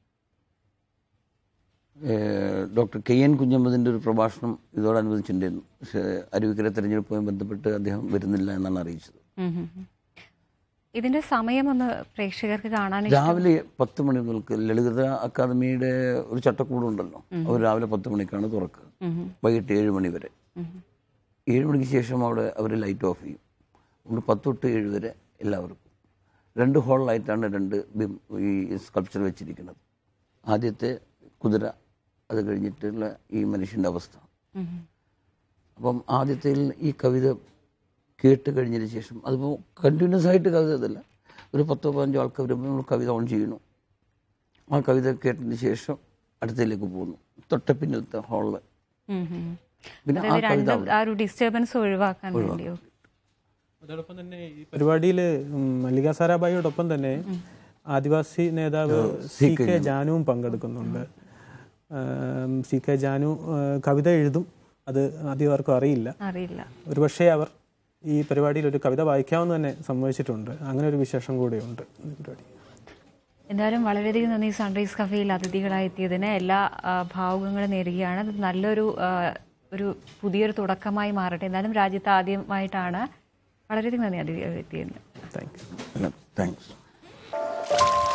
Speaker 3: ഏഹ് ഡോക്ടർ കെ എൻ കുഞ്ഞമ്മദിൻ്റെ ഒരു പ്രഭാഷണം ഇതോടനുബന്ധിച്ചിട്ടുണ്ടായിരുന്നു പക്ഷേ അരുവിക്കര തെരഞ്ഞെടുപ്പുമായി ബന്ധപ്പെട്ട് അദ്ദേഹം വരുന്നില്ല എന്നാണ് അറിയിച്ചത്
Speaker 1: ഉം ഹും ഹും. ഇതിന്റെ സമയം ഒന്ന് പ്രേക്ഷകർക്ക് കാണാൻ ഇഷ്ടം-
Speaker 3: രാവിലെ പത്ത് മണി മുതൽക്ക് ലളിത അക്കാദമിയുടെ ഒരു ചട്ടക്കൂടുണ്ടല്ലോ അവർ രാവിലെ പത്ത് മണിക്കാണ് തുറക്കുക
Speaker 1: ഉം ഹും.
Speaker 3: വൈകിട്ട് ഏഴ് മണി വരെ
Speaker 1: ഉം ഹും.
Speaker 3: ഏഴ് മണിക്ക് ശേഷം അവിടെ അവർ ലൈറ്റ് ഓഫ് ചെയ്യും അതുകൊണ്ട് പത്ത് തൊട്ട് ഏഴ് വരെ എല്ലാവർക്കും രണ്ട് ഹോളിലായിട്ടാണ് രണ്ട് ബിം ഈ സ്കൾപ്ചർ വെച്ചിരിക്കുന്നത് ആദ്യത്തെ കുതിര അത് കഴിഞ്ഞിട്ടുള്ള ഈ മനുഷ്യൻ്റെ അവസ്ഥ
Speaker 1: ഉം ഹും.
Speaker 3: അപ്പം ആദ്യത്തിൽ ഈ കവിത കേട്ട് കഴിഞ്ഞതിന് ശേഷം അതിപ്പോൾ കണ്ടിന്യൂസ് ആയിട്ട് കവിത ഇതല്ല ഒരു പത്തോ പതിനഞ്ചോ ആൾക്കാർ വരുമ്പോൾ നമ്മൾ കവിത ഓൺ ചെയ്യണു ആ കവിത കേട്ടതിന് ശേഷം അടുത്തതിലേക്ക് പോകുന്നു തൊട്ട പിന്നിലത്തെ ഹാളിൽ
Speaker 1: ഉം ഹും.
Speaker 3: പിന്നെ ആ
Speaker 1: അതായത്
Speaker 3: കവിത
Speaker 1: രണ്ടും ആ ഒരു ഡിസ്റ്റർബൻസ് ഒഴിവാക്കാൻ വേണ്ടിയോ
Speaker 2: അതോടൊപ്പം തന്നെ ഈ പരിപാടിയിൽ മല്ലിക സാരാഭായിയോടൊപ്പം തന്നെ ആദിവാസി നേതാവ് സി കെ ജാനുവും പങ്കെടുക്കുന്നുണ്ട് ആം, സി കെ ജാനു ആ, കവിത എഴുതും അത് അധികം ആർക്കും അറിയില്ല
Speaker 1: അറിയില്ല
Speaker 2: ഒരുപക്ഷെ അവർ ഈ പരിപാടിയിൽ ഒരു കവിത വായിക്കാമെന്ന് തന്നെ സമ്മതിച്ചിട്ടുണ്ട് അങ്ങനെ ഒരു വിശേഷം കൂടെയുണ്ട് ഈ പരിപാടി
Speaker 1: എന്തായാലും വളരെയധികം നന്ദി സൺറൈസ് കഫേയിൽ അതിഥികളായി എത്തിയതിന് എല്ലാ ആ, ഭാവുകങ്ങളും നേരുകയാണ് ഇത് നല്ലൊരു ആ, ഒരു പുതിയൊരു തുടക്കമായി മാറട്ടെ എന്നാലും രാജ്യത്ത് ആദ്യമായിട്ടാണ് വളരെയധികം നന്ദി അതിഥികൾ എത്തിയതിന്
Speaker 2: താങ്ക് യു
Speaker 3: താങ്ക്സ്